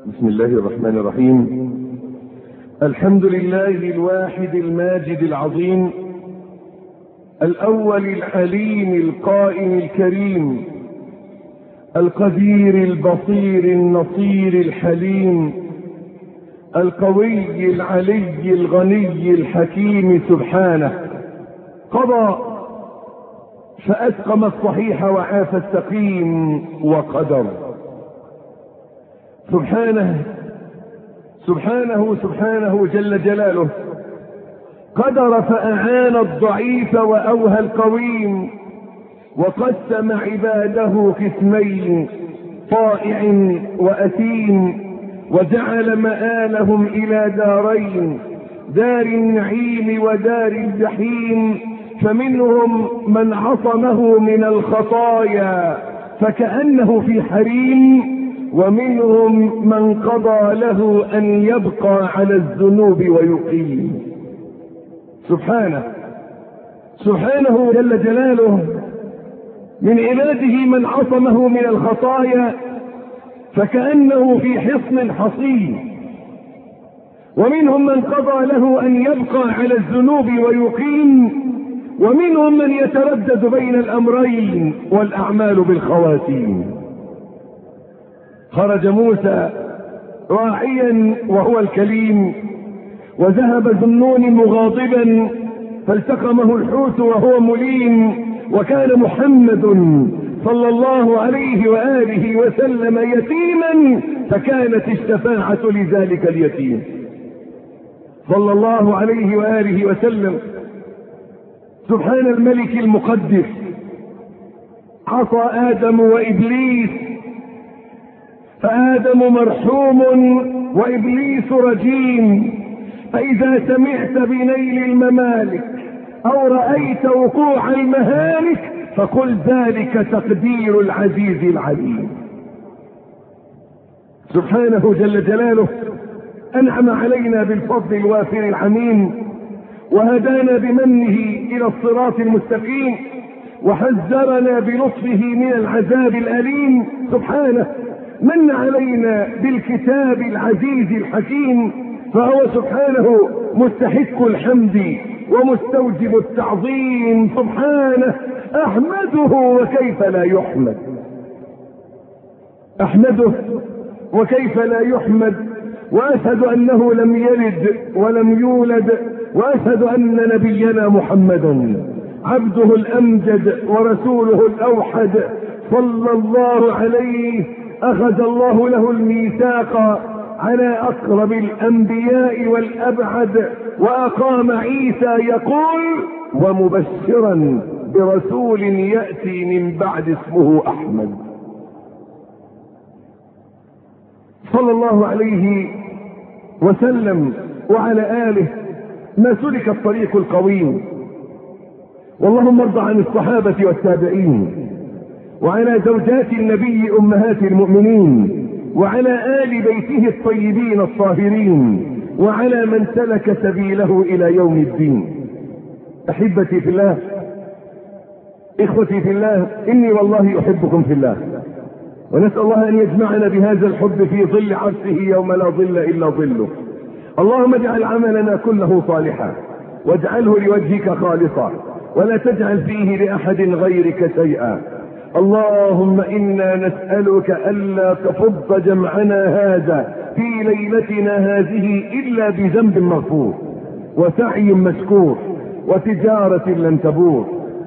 بسم الله الرحمن الرحيم الحمد لله الواحد الماجد العظيم الاول الحليم القائم الكريم القدير البصير النصير الحليم القوي العلي الغني الحكيم سبحانه قضى فاسقم الصحيح وعاف السقيم وقدر سبحانه سبحانه سبحانه جل جلاله قدر فأعان الضعيف وأوهى القويم وقسم عباده قسمين طائع وأثيم وجعل مآلهم إلى دارين دار النعيم ودار الجحيم فمنهم من عصمه من الخطايا فكأنه في حريم ومنهم من قضى له ان يبقى على الذنوب ويقيم سبحانه سبحانه جل جلاله من عباده من عصمه من الخطايا فكانه في حصن حصين ومنهم من قضى له ان يبقى على الذنوب ويقيم ومنهم من يتردد بين الامرين والاعمال بالخواتيم خرج موسى راعيا وهو الكليم وذهب ذنون مغاضبا فالتقمه الحوت وهو مليم وكان محمد صلى الله عليه واله وسلم يتيما فكانت الشفاعه لذلك اليتيم صلى الله عليه واله وسلم سبحان الملك المقدس عصى ادم وابليس فآدم مرحوم وإبليس رجيم فإذا سمعت بنيل الممالك أو رأيت وقوع المهالك فقل ذلك تقدير العزيز العليم سبحانه جل جلاله أنعم علينا بالفضل الوافر العميم وهدانا بمنه إلى الصراط المستقيم وحذرنا بلطفه من العذاب الأليم سبحانه من علينا بالكتاب العزيز الحكيم فهو سبحانه مستحق الحمد ومستوجب التعظيم سبحانه احمده وكيف لا يحمد احمده وكيف لا يحمد واشهد انه لم يلد ولم يولد واشهد ان نبينا محمدا عبده الامجد ورسوله الاوحد صلى الله عليه اخذ الله له الميثاق على اقرب الانبياء والابعد واقام عيسى يقول ومبشرا برسول ياتي من بعد اسمه احمد صلى الله عليه وسلم وعلى اله ما سلك الطريق القويم واللهم ارض عن الصحابه والتابعين وعلى زوجات النبي امهات المؤمنين وعلى ال بيته الطيبين الطاهرين وعلى من سلك سبيله الى يوم الدين احبتي في الله اخوتي في الله اني والله احبكم في الله ونسال الله ان يجمعنا بهذا الحب في ظل عرشه يوم لا ظل الا ظله اللهم اجعل عملنا كله صالحا واجعله لوجهك خالصا ولا تجعل فيه لاحد غيرك شيئا اللهم انا نسالك الا تفض جمعنا هذا في ليلتنا هذه الا بذنب مغفور وسعي مشكور وتجاره لن تبور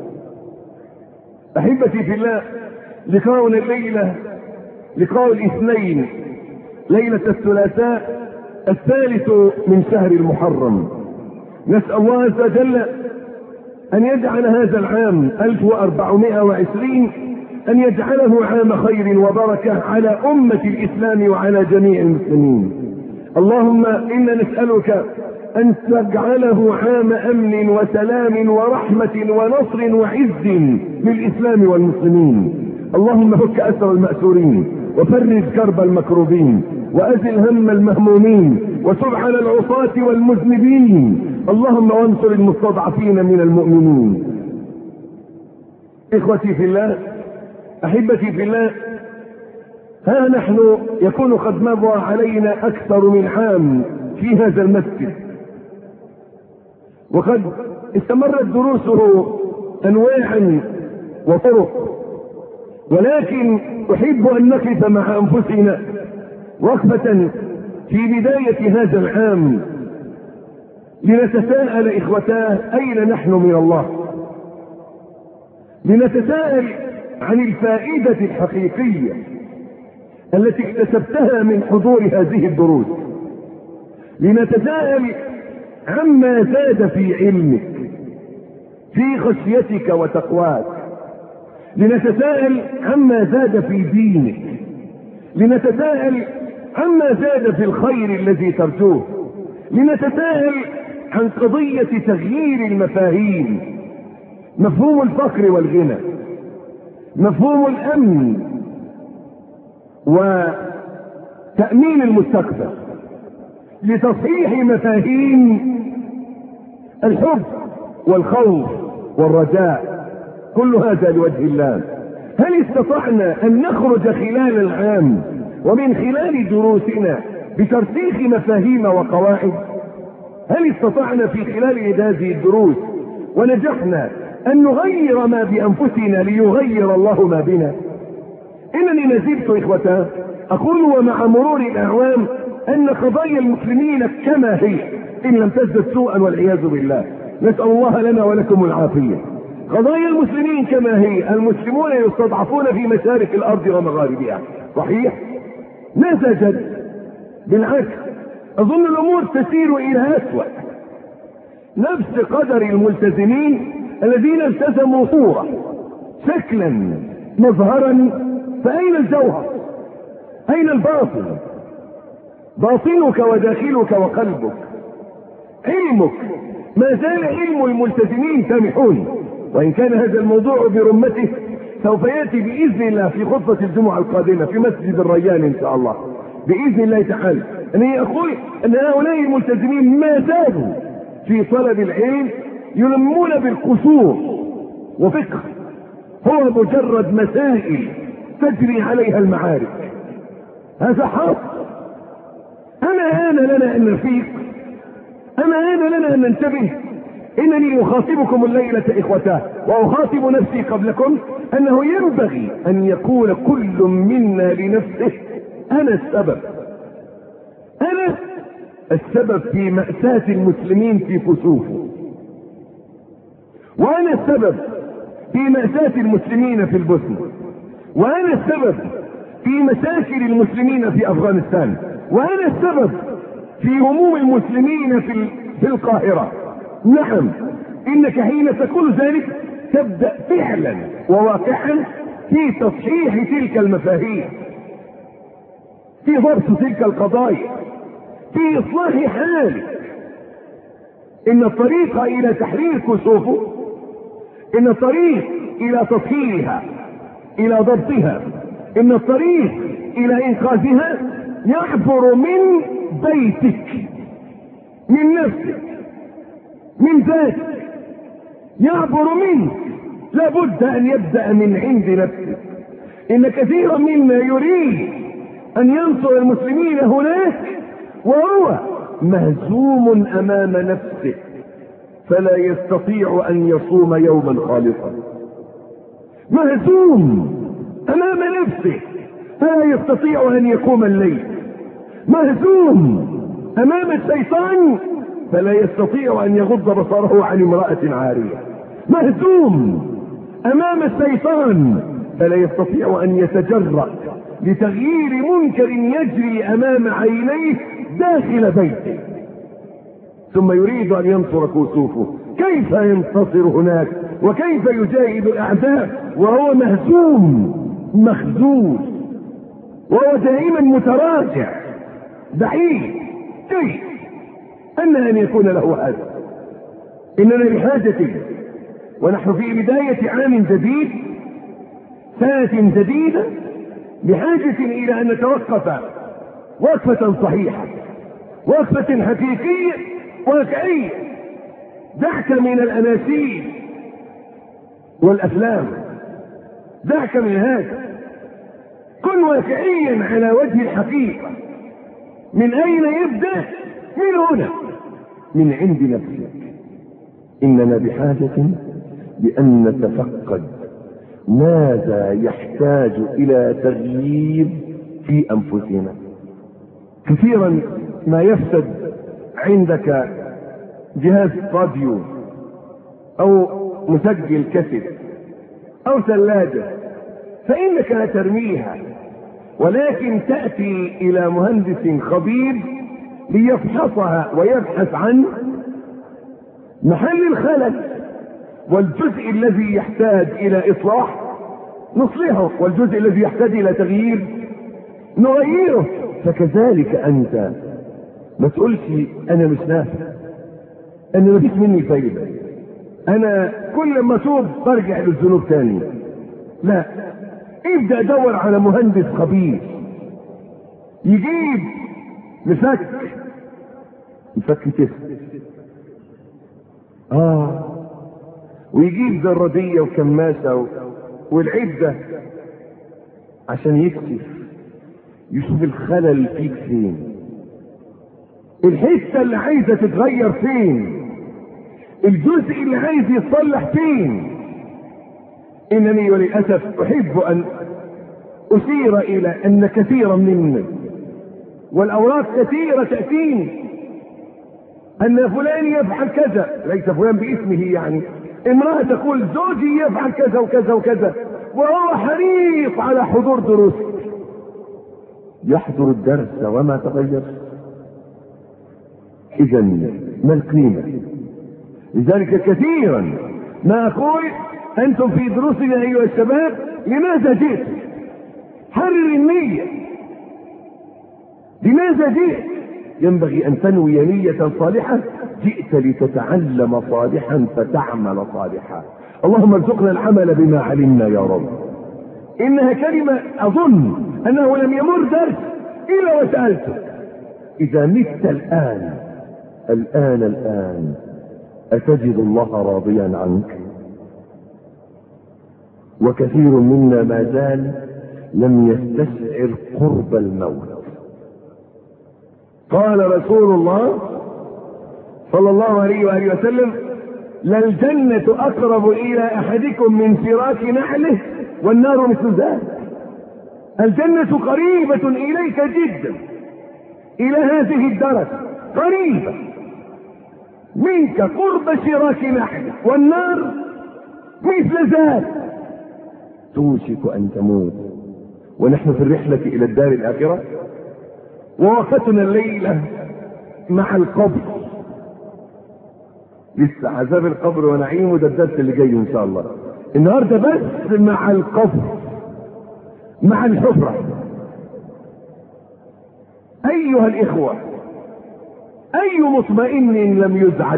احبتي في الله لقاؤنا الليله لقاء الاثنين ليله الثلاثاء الثالث من شهر المحرم نسال الله عز وجل ان يجعل هذا العام 1420 ان يجعله عام خير وبركه على امه الاسلام وعلى جميع المسلمين اللهم انا نسالك ان تجعله عام امن وسلام ورحمه ونصر وعز للاسلام والمسلمين اللهم فك اسر الماسورين وفرج كرب المكروبين وازل هم المهمومين وتب على العصاة والمذنبين اللهم وانصر المستضعفين من المؤمنين اخوتي في الله احبتي في الله ها نحن يكون قد مضى علينا أكثر من عام في هذا المسجد وقد استمرت دروسه أنواعا وطرق ولكن أحب أن نقف مع أنفسنا وقفة في بداية هذا العام لنتساءل إخوتاه أين نحن من الله لنتساءل عن الفائدة الحقيقية التي اكتسبتها من حضور هذه الدروس لنتساءل عما زاد في علمك في خشيتك وتقواك لنتساءل عما زاد في دينك لنتساءل عما زاد في الخير الذي ترجوه لنتساءل عن قضية تغيير المفاهيم مفهوم الفقر والغنى مفهوم الأمن وتأمين المستقبل لتصحيح مفاهيم الحب والخوف والرجاء كل هذا لوجه الله هل استطعنا ان نخرج خلال العام ومن خلال دروسنا بترسيخ مفاهيم وقواعد هل استطعنا في خلال هذه الدروس ونجحنا ان نغير ما بانفسنا ليغير الله ما بنا انني نزلت اخوتاه اقول ومع مرور الاعوام ان قضايا المسلمين كما هي ان لم تزدد سوءا والعياذ بالله نسال الله لنا ولكم العافيه قضايا المسلمين كما هي المسلمون يستضعفون في مشارق الارض ومغاربها صحيح ما زادت بالعكس اظن الامور تسير الى اسوا نفس قدر الملتزمين الذين التزموا صوره شكلا مظهرا فاين الجوهر اين الباطن باطنك وداخلك وقلبك علمك ما زال علم الملتزمين سامحون وان كان هذا الموضوع برمته سوف ياتي باذن الله في خطبه الجمعه القادمه في مسجد الريان ان شاء الله باذن الله تعالى اني اقول ان هؤلاء الملتزمين ما زالوا في طلب العلم يلمون بالقصور وفقه هو مجرد مسائل تجري عليها المعارك هذا حق اما آن لنا ان نفيق اما آن لنا ان ننتبه انني اخاطبكم الليلة اخوتاه واخاطب نفسي قبلكم انه ينبغي ان يقول كل منا لنفسه انا السبب انا السبب في مأساة المسلمين في كسوفه وانا السبب في مأساة المسلمين في البوسنة وانا السبب في مشاكل المسلمين في افغانستان وانا السبب في هموم المسلمين في في القاهرة نعم انك حين تقول ذلك تبدأ فعلا وواقعا في تصحيح تلك المفاهيم في ضبط تلك القضايا في اصلاح حالك ان الطريق الى تحرير كسوفه ان الطريق الى تطهيرها الى ضبطها ان الطريق الى انقاذها يعبر من بيتك من نفسك من ذاتك يعبر منك لابد ان يبدا من عند نفسك ان كثيرا منا يريد ان ينصر المسلمين هناك وهو مهزوم امام نفسه فلا يستطيع ان يصوم يوما خالصا مهزوم امام نفسه فلا يستطيع ان يقوم الليل مهزوم امام الشيطان فلا يستطيع ان يغض بصره عن امرأة عارية مهزوم امام الشيطان فلا يستطيع ان يتجرأ لتغيير منكر يجري امام عينيه داخل بيته ثم يريد ان ينصر كسوفه كيف ينتصر هناك وكيف يجاهد الاعداء وهو مهزوم مخذول وهو دائما متراجع بعيد كيف أن أن يكون له هذا إننا بحاجة ونحن في بداية عام جديد سنة جديدة بحاجة إلى أن نتوقف وقفة صحيحة وقفة حقيقية واقعية دعك من الأناشيد والأفلام دعك من هذا كن واقعيا على وجه الحقيقة من أين يبدأ؟ من هنا من عند نفسك إننا بحاجة بأن نتفقد ماذا يحتاج إلى تغيير في أنفسنا كثيرا ما يفسد عندك جهاز راديو أو مسجل كسر أو ثلاجة فإنك لا ترميها ولكن تأتي إلى مهندس خبير ليفحصها ويبحث عن محل الخلل والجزء الذي يحتاج إلى إصلاح نصلحه والجزء الذي يحتاج إلى تغيير نغيره فكذلك أنت ما تقولش أنا مش نافع أنا مفيش مني فايدة أنا كل ما أتوب برجع للذنوب تاني لا ابدأ دور على مهندس خبير يجيب مفك مفك تسع اه ويجيب زرادية وكماسة و... والعدة عشان يكشف يشوف الخلل فيك فين الحتة اللي عايزة تتغير فين الجزء اللي عايز يتصلح فين انني وللاسف احب ان اشير الى ان كثيرا منا والاوراق كثيره تاتيني ان فلان يفعل كذا ليس فلان باسمه يعني امراه تقول زوجي يفعل كذا وكذا وكذا وهو حريص على حضور دروسك يحضر الدرس وما تغير اذا ما القيمه لذلك كثيرا ما اقول انتم في دروسنا ايها الشباب لماذا جئت حرر النية لماذا جئت ينبغي ان تنوي نية صالحة جئت لتتعلم صالحا فتعمل صالحا اللهم ارزقنا العمل بما علمنا يا رب انها كلمة اظن انه لم يمر درس الا وسألتك اذا مت الان الان الان اتجد الله راضيا عنك وكثير منا ما زال لم يستشعر قرب الموت قال رسول الله صلى الله عليه واله وسلم للجنة أقرب إلى أحدكم من فراك نعله والنار مثل ذلك الجنة قريبة إليك جدا إلى هذه الدرجة قريبة منك قرب شراك نحل والنار مثل ذلك توشك أن تموت ونحن في الرحلة إلى الدار الآخرة ووقتنا الليلة مع القبر لسه عذاب القبر ونعيمه ده الدرس اللي جاي ان شاء الله النهارده بس مع القبر مع الحفرة ايها الاخوة اي مطمئن لم يزعج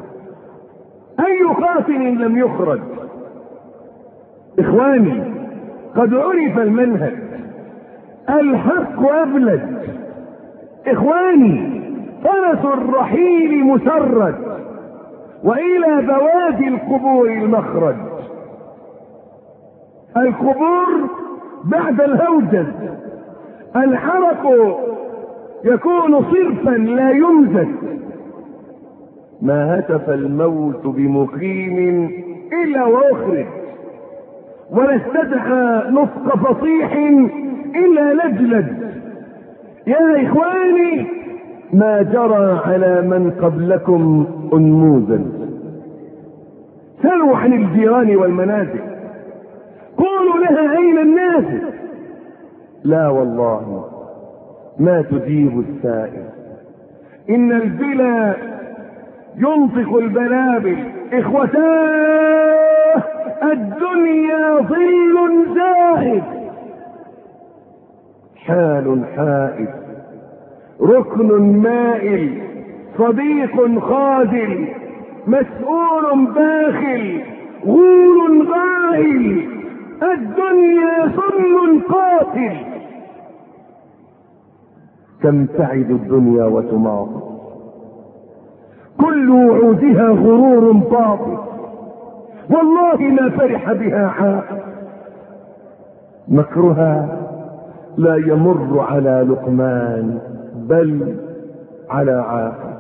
اي قاتل لم يخرج اخواني قد عرف المنهج الحق ابلج اخواني فرس الرحيل مسرد والى بوادي القبور المخرج القبور بعد الهوجز الحرق يكون صرفا لا يمزج ما هتف الموت بمقيم الا واخرج ولا استدعى نطق فصيح الا لجلج يا اخواني ما جرى على من قبلكم انموذج سلوا عن الجيران والمنازل قولوا لها اين الناس لا والله ما تجيب السائل ان البلا ينطق البلابل اخوتاه الدنيا ظل زاهد حال حائد ركن مائل صديق خاذل مسؤول باخل غول غائل الدنيا سم قاتل تمتعد الدنيا وتماطل كل وعودها غرور باطل والله ما فرح بها عاقل مكرها لا يمر على لقمان بل على عاقل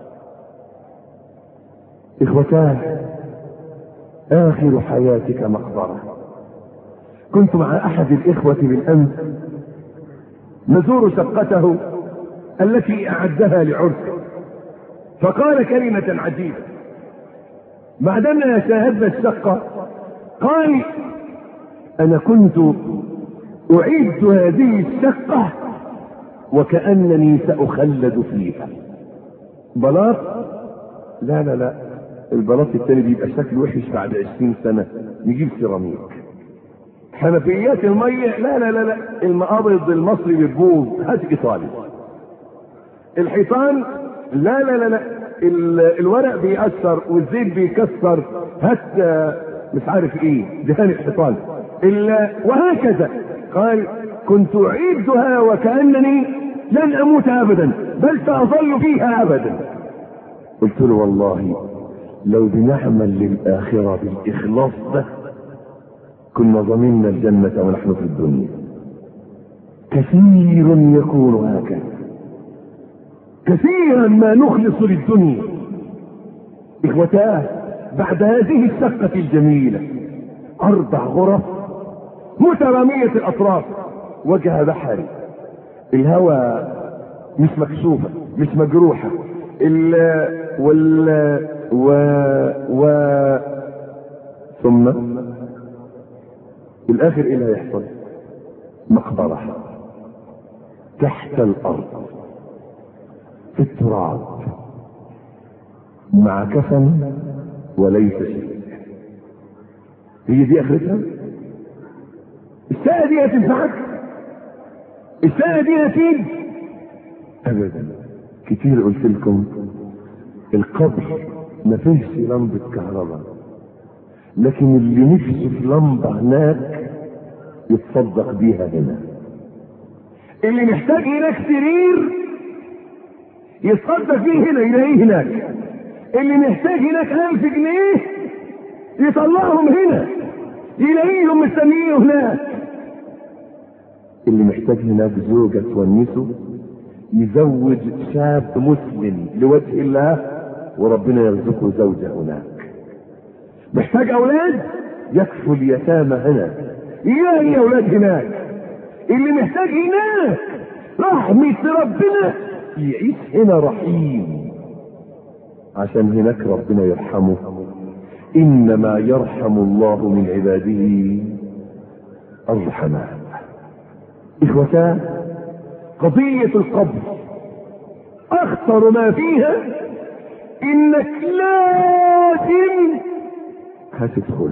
اخوتاه اخر حياتك مقبره كنت مع احد الاخوه بالامس نزور شقته التي اعدها لعرسه فقال كلمه عجيبه بعدما شاهدنا الشقه قال انا كنت اعد هذه الشقه وكانني ساخلد فيها بلاط لا لا لا البلاط التاني بيبقى شكله وحش بعد عشرين سنة نجيب سيراميك حنفيات المية لا لا لا لا المقابض المصري بتبوظ هات ايطالي الحيطان لا لا لا لا الورق بيأثر والزيت بيكسر هات مش عارف ايه دهان الحيطان وهكذا قال كنت اعيدها وكأنني لن اموت ابدا بل ساظل فيها ابدا قلت له والله لو بنعمل للآخرة بالإخلاص ده كنا ضمننا الجنة ونحن في الدنيا كثير يكون هكذا كثيرا ما نخلص للدنيا إخوتاه بعد هذه الشقة الجميلة أربع غرف مترامية الأطراف وجه بحري الهواء مش مكشوفة مش مجروحة ال وال و و ثم الاخر ايه اللي هيحصل مقبرة تحت الارض في التراب مع كفن وليس شيء هي دي اخرتها الساعة دي هتنفعك الساعة دي هتيجي ابدا كتير قلت لكم القبر ما فيهش لمبة كهرباء لكن اللي نفسه في لمبة هناك يتصدق بيها هنا اللي محتاج هناك سرير يتصدق بيه هنا يلاقيه هناك اللي محتاج هناك ألف جنيه يطلعهم هنا يلاقيهم مستنيين هناك اللي محتاج هناك زوجة تونسه يزوج شاب مسلم لوجه الله وربنا يرزقه زوجة هناك محتاج اولاد يكفوا اليتامى هنا يلاقي اولاد هناك اللي محتاج هناك رحمة ربنا يعيش هنا رحيم عشان هناك ربنا يرحمه انما يرحم الله من عباده الرحماء اخوتاه قضية القبر اخطر ما فيها انك لازم هتدخل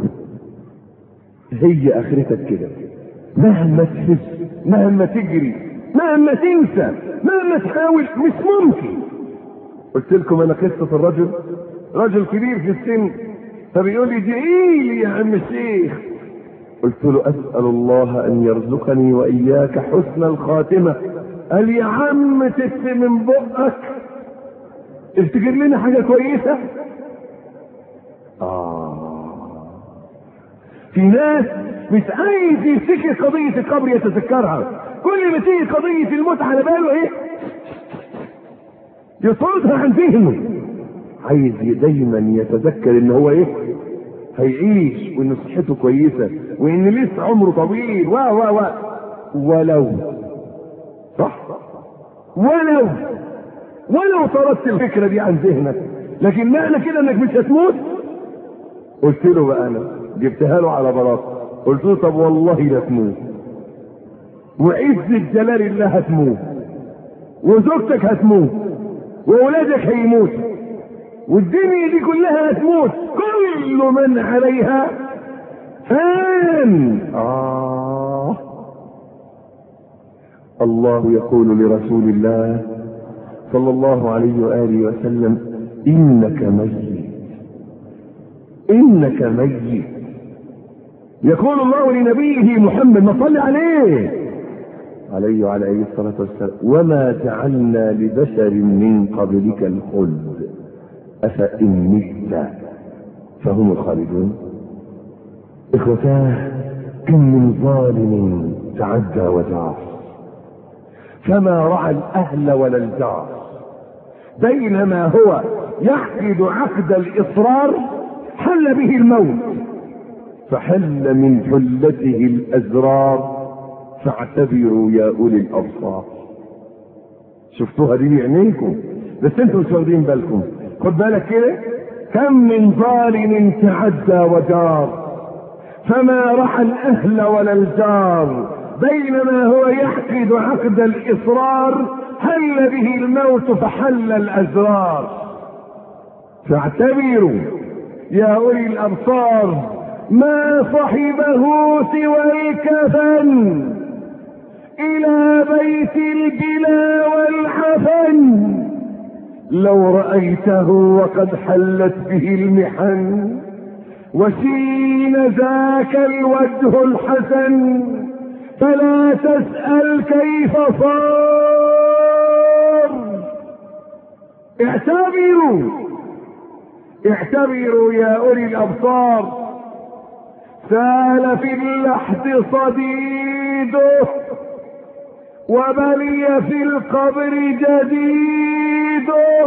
هي اخرتك كده مهما تحس مهما تجري مهما تنسى مهما تحاول مش ممكن قلت لكم انا قصة الرجل رجل كبير في السن فبيقول لي ادعي لي يا عم الشيخ قلت له اسال الله ان يرزقني واياك حسن الخاتمه قال يا عم تت من بقك افتكر لنا حاجه كويسه اه في ناس مش عايز يفتكر قضيه القبر يتذكرها كل ما تيجي قضيه الموت على باله ايه يطردها عن ذهنه عايز دايما يتذكر ان هو ايه هيعيش وان صحته كويسه وان لسه عمره طويل و و و ولو صح ولو ولو طردت الفكره دي عن ذهنك لكن معنى كده انك مش هتموت قلت له بقى انا جبتها له على بلاطه قلت له طب والله لا تموت وعزة جلال الله هتموت وزوجتك هتموت واولادك هيموتوا والدنيا دي كلها هتموت كل من عليها فان آه الله يقول لرسول الله صلى الله عليه وآله وسلم إنك ميت إنك ميت يقول الله لنبيه محمد ما صلي عليه عليه وعلى آله الصلاة والسلام وما جعلنا لبشر من قبلك الخلد أفإن مت فهم الخالدون إخوتاه كم من ظالم تعدى وجار فما رعى الاهل ولا الجار بينما هو يعقد عقد الاصرار حل به الموت فحل من حلته الازرار فاعتبروا يا اولي الابصار شفتوها دي بعينيكم بس انتم مش واخدين بالكم خد بالك كده كم من ظالم تعدى وجار فما رعى الاهل ولا الجار بينما هو يعقد عقد الاصرار حل به الموت فحل الازرار فاعتبروا يا اولي الابصار ما صحبه سوى الكفن الى بيت البلا والحفن لو رأيته وقد حلت به المحن وشين ذاك الوجه الحسن فلا تسأل كيف صار اعتبروا اعتبروا يا اولي الابصار سال في اللحد صديده وبلي في القبر جديده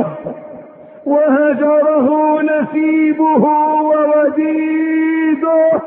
وهجره نسيبه ووديده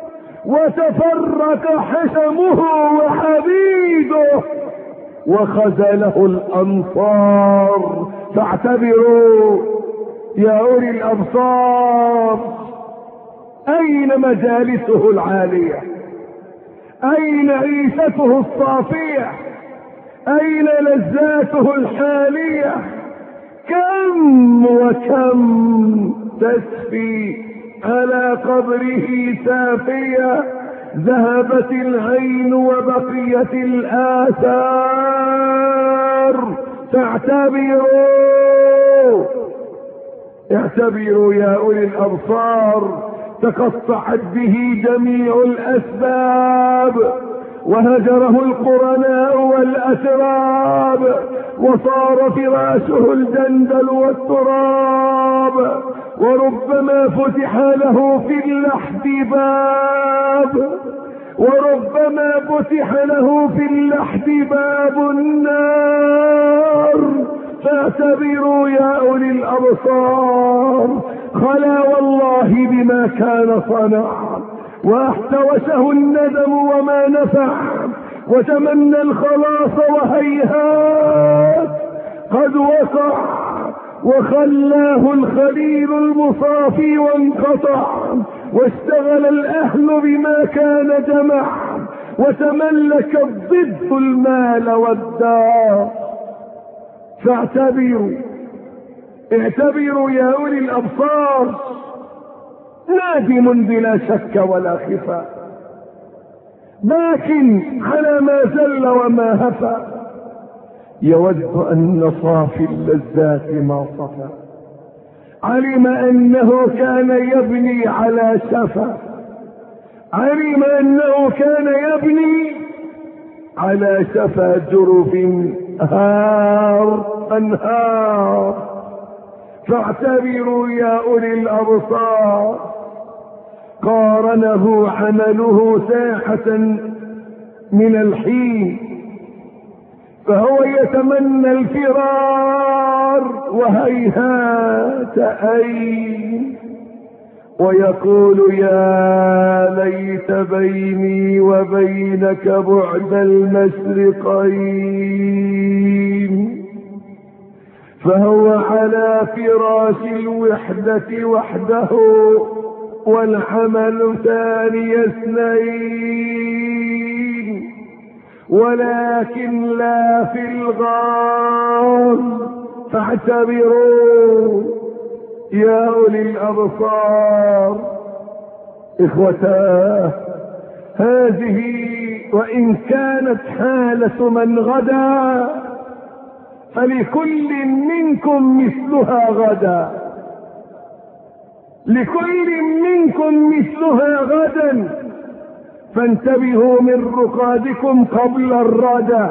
وتفرق حشمه وحبيده وخزله الانصار فاعتبروا يا اولي الابصار اين مجالسه العاليه اين عيشته الصافيه اين لذاته الحاليه كم وكم تسفي على قبره سافيه ذهبت العين وبقيت الاثار فاعتبروا اعتبروا يا اولي الابصار تقطعت به جميع الاسباب وهجره القرناء والاتراب وصار فراشه الجندل والتراب وربما فتح له في اللحد باب وربما فتح له في اللحد باب النار فاعتبروا يا اولي الابصار خلا والله بما كان صنع واحتوشه الندم وما نفع وتمنى الخلاص وهيهات قد وقع وخلاه الخليل المصافي وانقطع واشتغل الاهل بما كان جمع وتملك الضد المال والدار فاعتبروا اعتبروا يا اولي الابصار نادم بلا شك ولا خفاء باك على ما زل وما هفى يود ان صافي اللذات ما صفى علم انه كان يبني على شفا علم انه كان يبني على شفا جرف هار انهار فاعتبروا يا اولي الابصار قارنه عمله ساحة من الحين فهو يتمنى الفرار وهيهات أين ويقول يا ليت بيني وبينك بعد المشرقين فهو على فراش الوحدة وحده والعمل ثاني اثنين ولكن لا في الغار فاعتبروا يا اولي الابصار اخوتاه هذه وان كانت حالة من غدا فلكل منكم مثلها غدا لكل منكم مثلها غدا فانتبهوا من رقادكم قبل الردى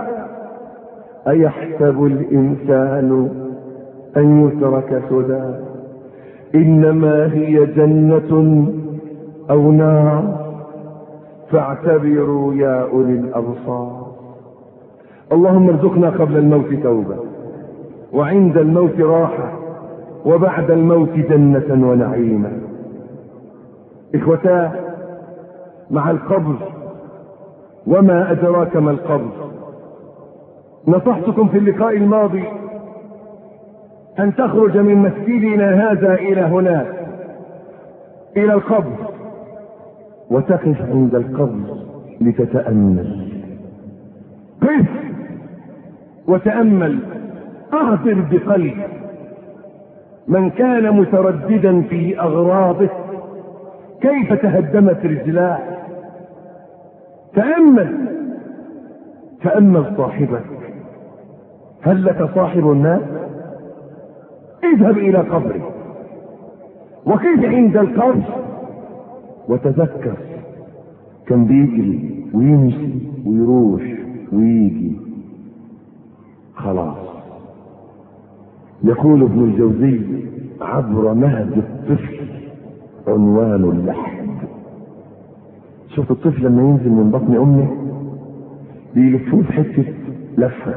ايحسب الانسان ان يترك سدى انما هي جنة او نار فاعتبروا يا اولي الابصار اللهم ارزقنا قبل الموت توبة وعند الموت راحة وبعد الموت جنة ونعيما إخوتاه مع القبر وما أدراك ما القبر نصحتكم في اللقاء الماضي أن تخرج من مسجدنا هذا إلى هناك إلى القبر وتقف عند القبر لتتأمل قف وتأمل أعبر بقلب من كان مترددا في أغراضه كيف تهدمت رجلاه تأمل تأمل صاحبك هل لك صاحب الناس اذهب إلى قبره وكيف عند القبر وتذكر كان بيجري ويمشي ويروح ويجي خلاص يقول ابن الجوزي عبر مهد الطفل عنوان اللحد شوف الطفل لما ينزل من بطن امه بيلفوه في حته لفه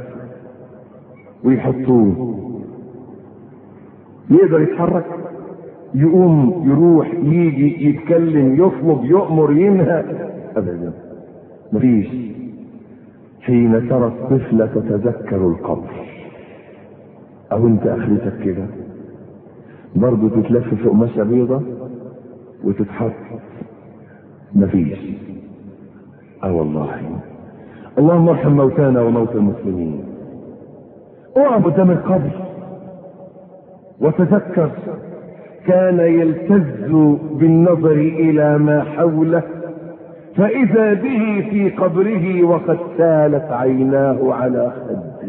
ويحطوه يقدر يتحرك يقوم يروح يجي يتكلم يطلب يؤمر ينهى ابدا مفيش حين ترى الطفل تتذكر القبر او انت اخرتك كده برضه تتلف في قماشه بيضة وتتحط مفيش اه والله اللهم ارحم موتانا وموتى المسلمين اقف قدام القبر وتذكر كان يلتز بالنظر الى ما حوله فاذا به في قبره وقد سالت عيناه على خده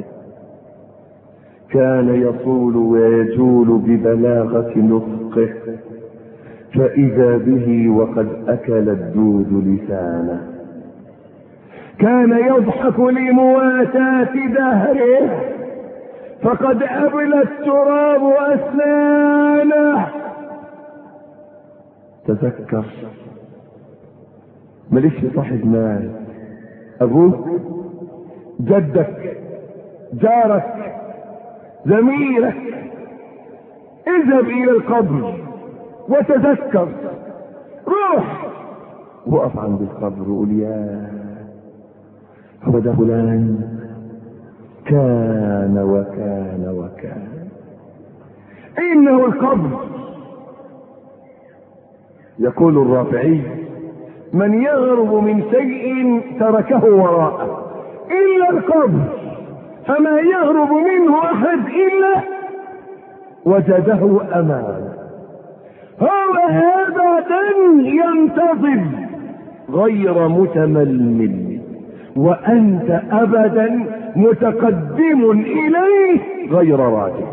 كان يطول ويجول ببلاغه نطقه فاذا به وقد اكل الدود لسانه كان يضحك لمواساه دهره فقد أبلى التراب أسنانه تذكر ماليش صاحب مال أبوك جدك جارك زميلك اذهب إلى القبر وتذكر روح وقف عند القبر وقول يا هو ده فلان كان وكان وكان انه القبر يقول الرافعي من يهرب من شيء تركه وراءه الا القبر فما يهرب منه احد الا وجده امامه هو ابدا ينتظر غير متململ وانت ابدا متقدم اليه غير راجع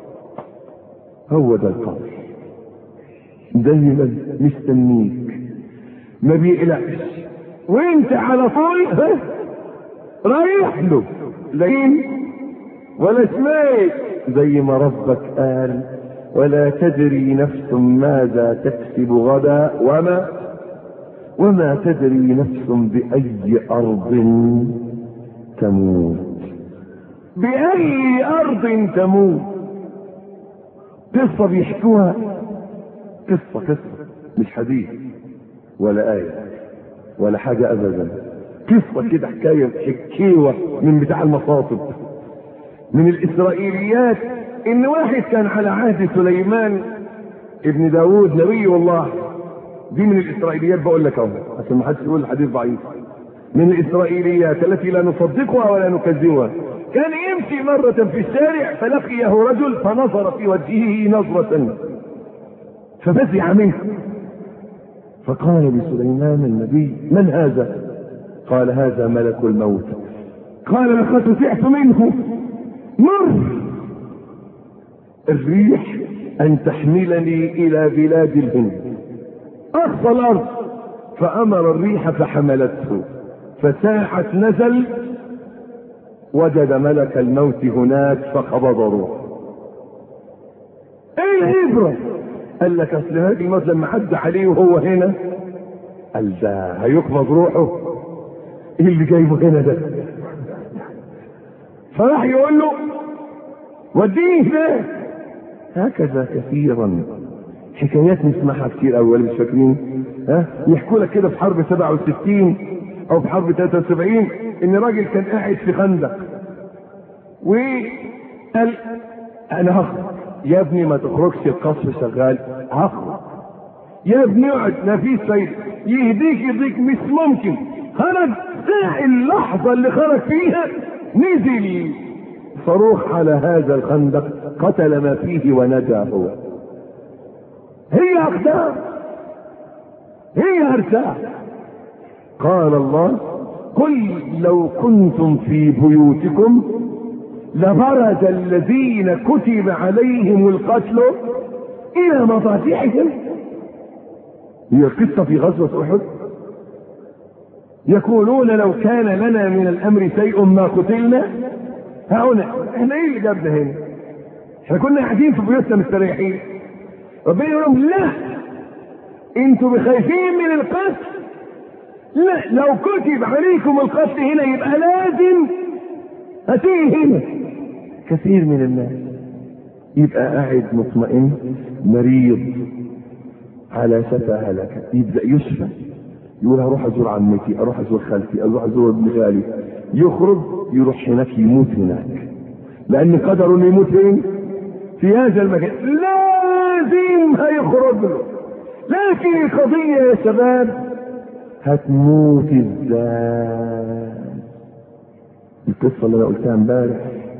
هو ده القبر دايما مستنيك ما بيقلقش وانت على طول رايح له لين ولا سمعت زي ما ربك قال ولا تدري نفس ماذا تكسب غدا وما وما تدري نفس بأي أرض تموت بأي أرض تموت قصة بيحكوها قصة قصة مش حديث ولا آية ولا حاجة أبدا قصة كده حكاية حكيوة من بتاع المصاطب من الإسرائيليات إن واحد كان على عهد سليمان ابن داوود نبي الله دي من الإسرائيليات بقول لك أهو عشان ما حدش يقول الحديث ضعيف من الإسرائيليات التي لا نصدقها ولا نكذبها كان يمشي مرة في الشارع فلقيه رجل فنظر في وجهه نظرة ففزع منه فقال لسليمان النبي من هذا قال هذا ملك الموت قال لقد فزعت منه مر الريح ان تحملني الى بلاد الهند اقصى الارض فامر الريح فحملته فساحت نزل وجد ملك الموت هناك فقبض روحه ايه العبرة قال لك اصل هذا الموت لما عدى عليه وهو هنا قال ده هيقبض روحه ايه اللي جايبه هنا ده فراح يقول له وديني هناك هكذا كثيرا حكايات نسمعها كتير قوي ولا مش فاكرين ها يحكوا لك كده في حرب 67 او في حرب 73 ان راجل كان قاعد في خندق وقال انا هخرج يا ابني ما تخرجش القصر شغال هخرج يا ابني اقعد ما فيش فايده يهديك يهديك مش ممكن خرج ساعة اللحظة اللي خرج فيها نزل صاروخ على هذا الخندق قتل ما فيه ونجا هو هي أقدار هي أرزاق قال الله قل لو كنتم في بيوتكم لبرز الذين كتب عليهم القتل إلى مضاجعهم هي القصة في غزوة أحد يقولون لو كان لنا من الأمر شيء ما قتلنا هنا احنا ايه اللي جابنا هنا احنا كنا قاعدين في بيوتنا مستريحين ربنا يقول لهم لا انتوا بخايفين من القتل لا لو كتب عليكم القتل هنا يبقى لازم هتيجي هنا كثير من الناس يبقى قاعد مطمئن مريض على شفا هلكة يبدأ يشفى يقول هروح ازور عمتي اروح ازور خالتي اروح ازور ابن خالي يخرج يروح هناك يموت هناك لان قدره انه يموت فين في هذا المكان لازم هيخرج له لكن القضية يا شباب هتموت ازاي القصة اللي انا قلتها امبارح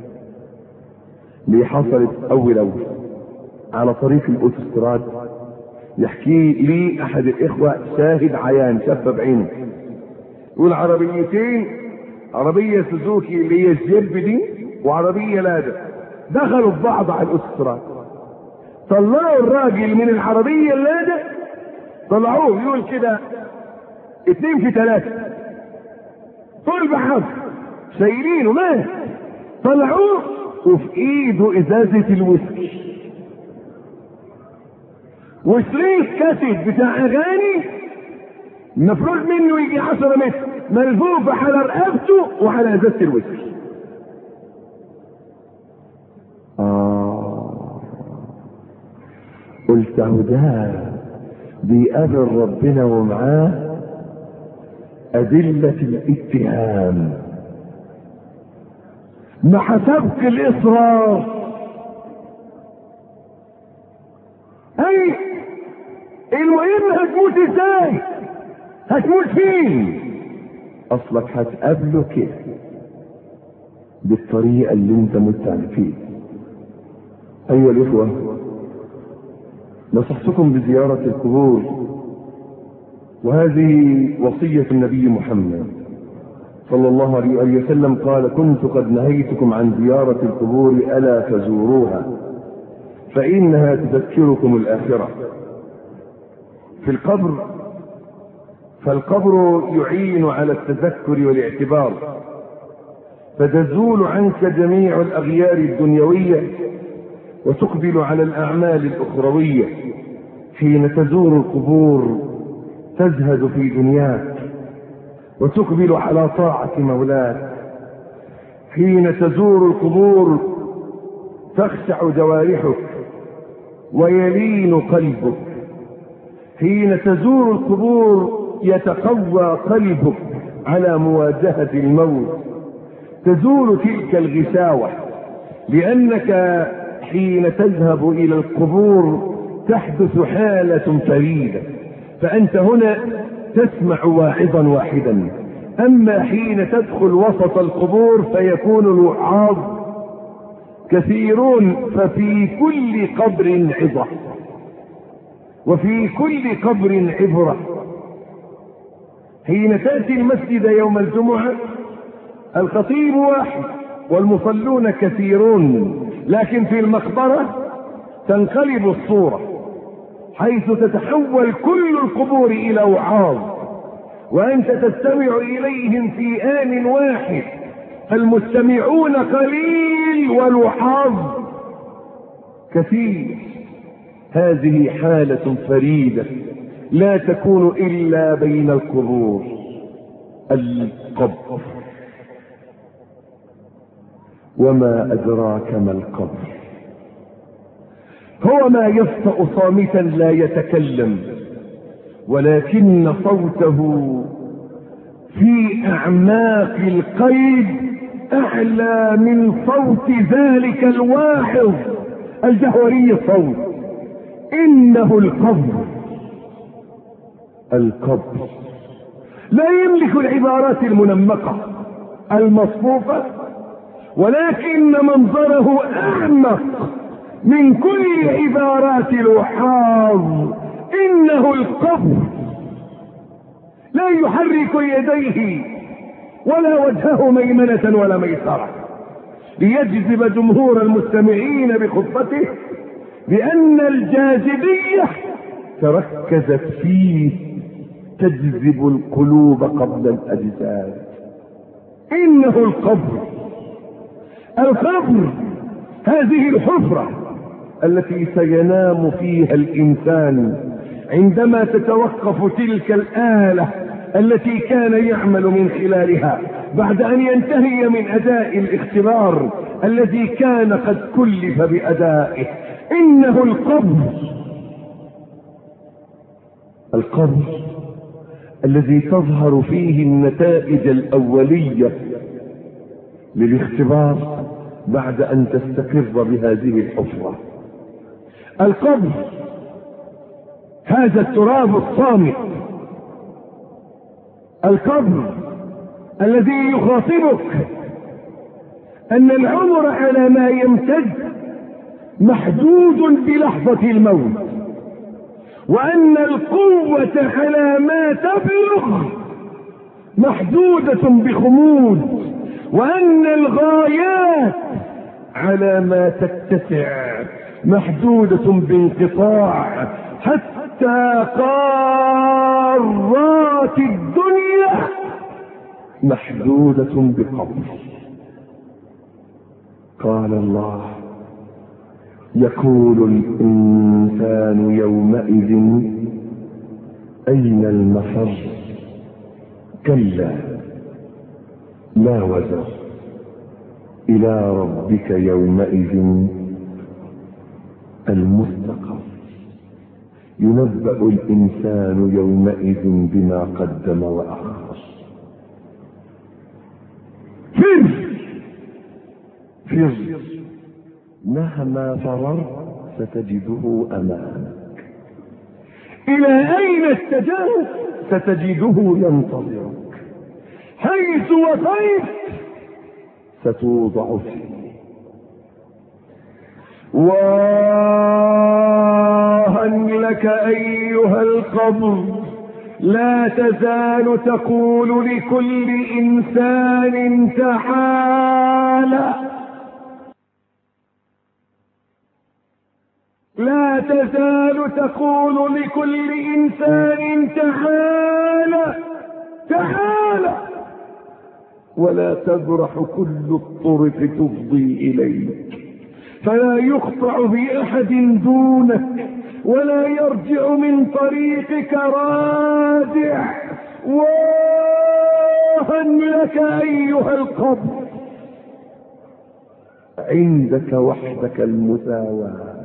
اللي حصلت اول اول على طريق الاوتوستراد يحكي لي احد الاخوة شاهد عيان شاف بعينه يقول عربيتين عربية سوزوكي اللي هي الجيب دي وعربية لادا دخلوا في بعض على الاوتوستراد طلعوا الراجل من العربية اللادا طلعوه يقول كده اتنين في ثلاثة طول بحر شايلينه مات طلعوه وفي ايده ازازة الويسكي وشريط كاسيت بتاع اغاني المفروض منه يجي 10 متر ملفوف على رقبته وعلى ازازة الويسكي آه قلت اهو ده بيقابل ربنا ومعاه أدلة الاتهام مع سبق الإصرار أي المهم هتموت ازاي هتموت فين أصلك هتقابله كده بالطريقة اللي انت مت فيه أيها الإخوة نصحتكم بزيارة القبور وهذه وصية النبي محمد صلى الله عليه وآله وسلم قال كنت قد نهيتكم عن زيارة القبور ألا فزوروها فإنها تذكركم الآخرة في القبر فالقبر يعين على التذكر والاعتبار فتزول عنك جميع الأغيار الدنيوية وتقبل على الأعمال الأخروية حين تزور القبور تزهد في دنياك وتقبل على طاعة مولاك حين تزور القبور تخشع جوارحك ويلين قلبك حين تزور القبور يتقوى قلبك على مواجهة الموت تزول تلك الغشاوة لأنك حين تذهب إلى القبور تحدث حالة فريدة فأنت هنا تسمع واعظا واحدا أما حين تدخل وسط القبور فيكون الوعاظ كثيرون ففي كل قبر عظة وفي كل قبر عبرة حين تأتي المسجد يوم الجمعة الخطيب واحد والمصلون كثيرون لكن في المقبرة تنقلب الصورة حيث تتحول كل القبور إلى وعاظ وأنت تستمع إليهم في آن واحد المستمعون قليل والوعاظ كثير هذه حالة فريدة لا تكون إلا بين القبور القبر وما أدراك ما القبر هو ما يفتأ صامتا لا يتكلم ولكن صوته في أعماق القيد أعلى من صوت ذلك الواحظ الجهوري الصوت إنه القبر القبر لا يملك العبارات المنمقة المصفوفة ولكن منظره أعمق من كل عبارات الوحاظ إنه القبر لا يحرك يديه ولا وجهه ميمنة ولا ميسرة ليجذب جمهور المستمعين بخطبته بأن الجاذبية تركزت فيه تجذب القلوب قبل الأجساد إنه القبر القبر هذه الحفرة التي سينام فيها الإنسان عندما تتوقف تلك الآلة التي كان يعمل من خلالها بعد أن ينتهي من أداء الاختبار الذي كان قد كلف بأدائه إنه القبر القبر الذي تظهر فيه النتائج الأولية للاختبار بعد أن تستقر بهذه الحفرة القبر هذا التراب الصامت القبر الذي يخاطبك أن العمر على ما يمتد محدود بلحظة الموت وأن القوة على ما تبلغ محدودة بخمود وأن الغايات على ما تتسع محدودة بانقطاع حتى قارات الدنيا محدودة بقبر قال الله يقول الإنسان يومئذ أين المفر كلا لا وزر إلى ربك يومئذ المستقر ينبأ الإنسان يومئذ بما قدم وأخر فر فر مهما فررت ستجده أمامك إلى أين اتجهت ستجده ينتظرك حيث وطيت ستوضع فيه واها لك أيها القبر لا تزال تقول لكل إنسان تعالى لا تزال تقول لكل إنسان تعالى تعالى ولا تبرح كل الطرق تفضي إليك فلا يقطع بأحد دونك ولا يرجع من طريقك رادع واها لك أيها القبر عندك وحدك المساواة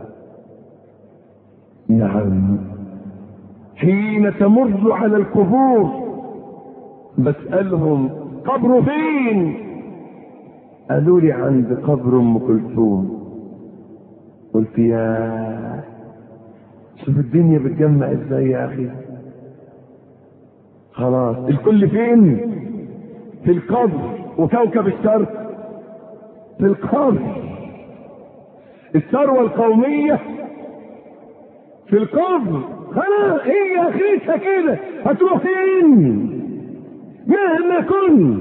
نعم حين تمر على القبور بسألهم قبر فين قالوا لي عند قبر ام كلثوم قلت يا شوف الدنيا بتجمع ازاي يا اخي خلاص الكل فين في القبر وكوكب الشرق في القبر الثروة القومية في القبر خلاص هي اخرتها كده هتروح فين مهما كنت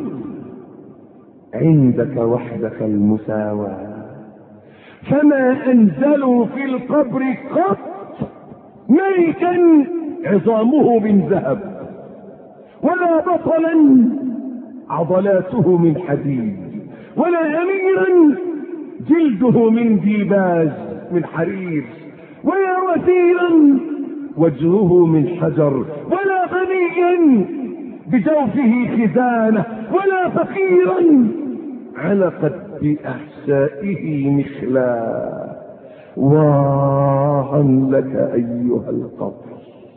عندك وحدك المساواة فما انزلوا في القبر قط ميتا عظامه من ذهب ولا بطلا عضلاته من حديد ولا اميرا جلده من ديباج من حرير ولا وزيرا وجهه من حجر ولا غنيا بجوفه خزانه ولا فقيرا علقت بأحسائه مخلا واها لك أيها القبر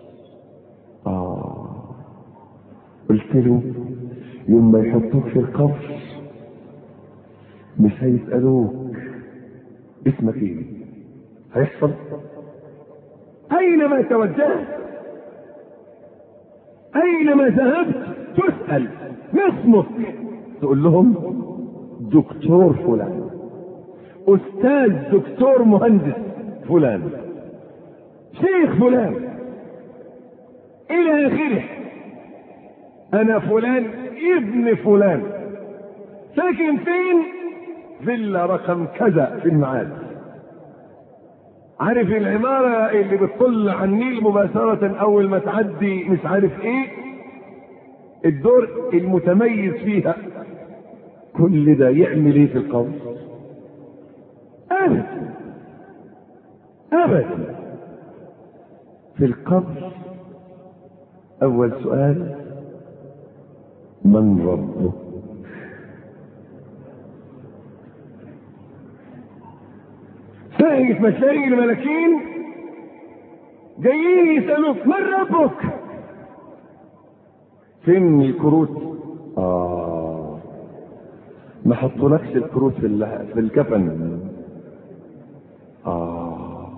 آه قلت له يوم ما يحطوك في القبر مش هيسألوك اسمك ايه هيحصل اينما توجهت اينما ذهبت تسأل ما اسمك تقول لهم دكتور فلان استاذ دكتور مهندس فلان شيخ فلان الى اخره انا فلان ابن فلان ساكن فين فيلا رقم كذا في المعاد عارف العمارة اللي بتطل على النيل مباشرة أول ما تعدي مش عارف إيه الدور المتميز فيها كل ده يعمل إيه في القبر؟ أبدا أبدا في القبر أول سؤال من ربك؟ ساعة ما تلاقي الملاكين جايين يسألوك من ربك؟ فين الكروت؟ آه ما حطولكش الكروت في ال- في الكفن آه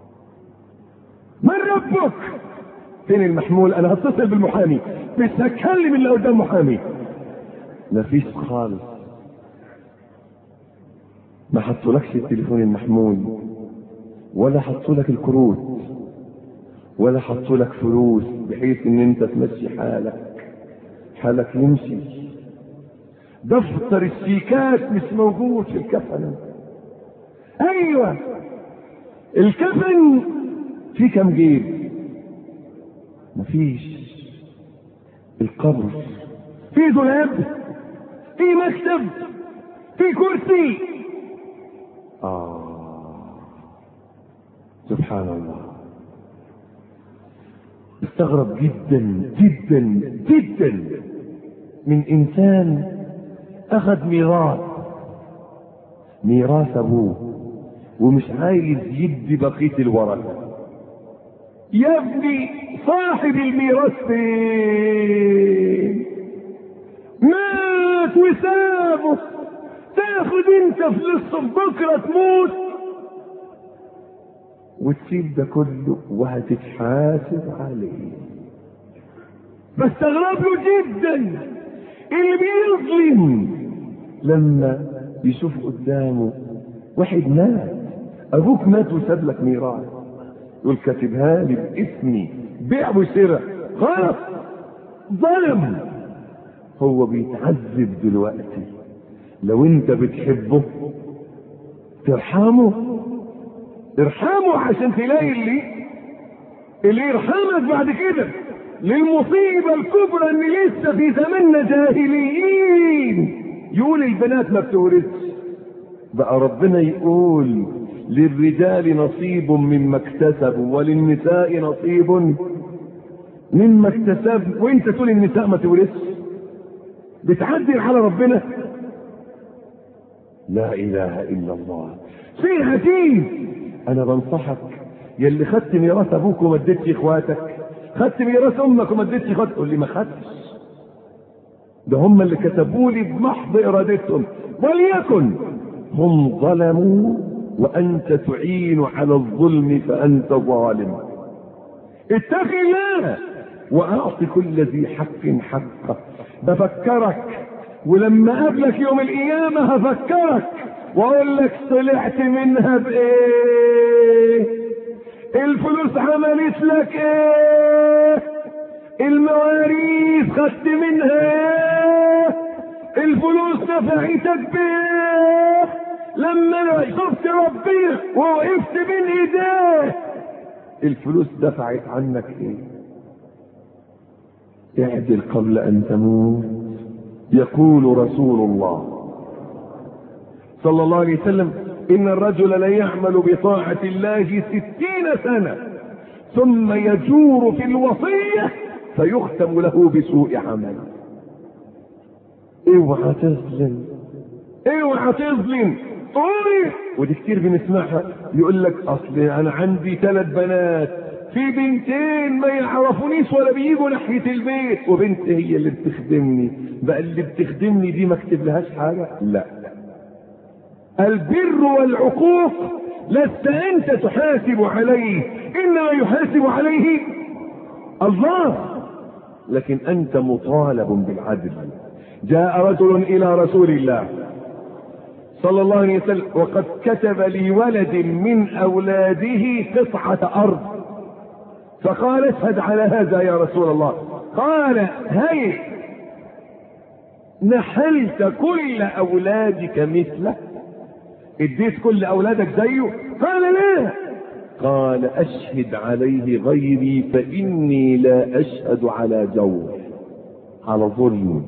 من ربك؟ فين المحمول؟ أنا هتصل بالمحامي بس هتكلم اللي قدام محامي مفيش خالص ما حطولكش التليفون المحمول ولا حطولك الكروت ولا حطولك فلوس بحيث ان انت تمشي حالك حالك يمشي دفتر الشيكات مش موجود في الكفن ايوه الكفن في كم جيب مفيش القبر في دولاب في مكتب في كرسي آه سبحان الله استغرب جدا جدا جدا من انسان اخذ ميراث ميراث ابوه ومش عايز يدي بقيه الورثه يا ابني صاحب الميراث فين مات وسابه تاخد انت فلوسه بكره تموت وتسيب ده كله وهتتحاسب عليه بستغرب له جدا اللي بيظلم لما يشوف قدامه واحد مات ابوك مات وساب لك ميراث يقول كاتبها لي باسمي بيع وشراء غلط ظلم هو بيتعذب دلوقتي لو انت بتحبه ترحمه ارحمه عشان تلاقي اللي اللي يرحمك بعد كده للمصيبة الكبرى ان لسه في زماننا جاهليين يقول البنات ما بتورثش بقى ربنا يقول للرجال نصيب مما اكتسبوا وللنساء نصيب مما اكتسبوا وانت تقول النساء ما تورثش بتعدل على ربنا لا اله الا الله شيء عجيب انا بنصحك يا اللي خدت ميراث ابوك وما اديتش اخواتك خدت ميراث امك وما اديتش اخواتك قول لي ما خدتش ده هم اللي كتبوا لي بمحض ارادتهم وليكن هم ظلموا وانت تعين على الظلم فانت ظالم اتق الله واعط كل ذي حق حقه بفكرك ولما اقابلك يوم القيامه هفكرك واقول لك طلعت منها بايه الفلوس عملت لك ايه المواريث خدت منها ايه الفلوس نفعتك بايه لما شفت ربنا ووقفت بين ايديه الفلوس دفعت عنك ايه اعدل قبل ان تموت يقول رسول الله صلى الله عليه وسلم ان الرجل ليعمل بطاعة الله ستين سنة ثم يجور في الوصية فيختم له بسوء عمل اوعى تظلم اوعى تظلم قولي ودي كتير بنسمعها يقول لك اصل انا عندي ثلاث بنات في بنتين ما يعرفونيش ولا بيجوا ناحيه البيت وبنت هي اللي بتخدمني بقى اللي بتخدمني دي ما اكتب لهاش حاجه لا البر والعقوق لست انت تحاسب عليه انما يحاسب عليه الله لكن انت مطالب بالعدل جاء رجل الى رسول الله صلى الله عليه وسلم وقد كتب لولد من اولاده قطعه ارض فقال اشهد على هذا يا رسول الله قال هي نحلت كل اولادك مثله اديت كل اولادك زيه قال لا قال اشهد عليه غيري فاني لا اشهد على جور على ظلم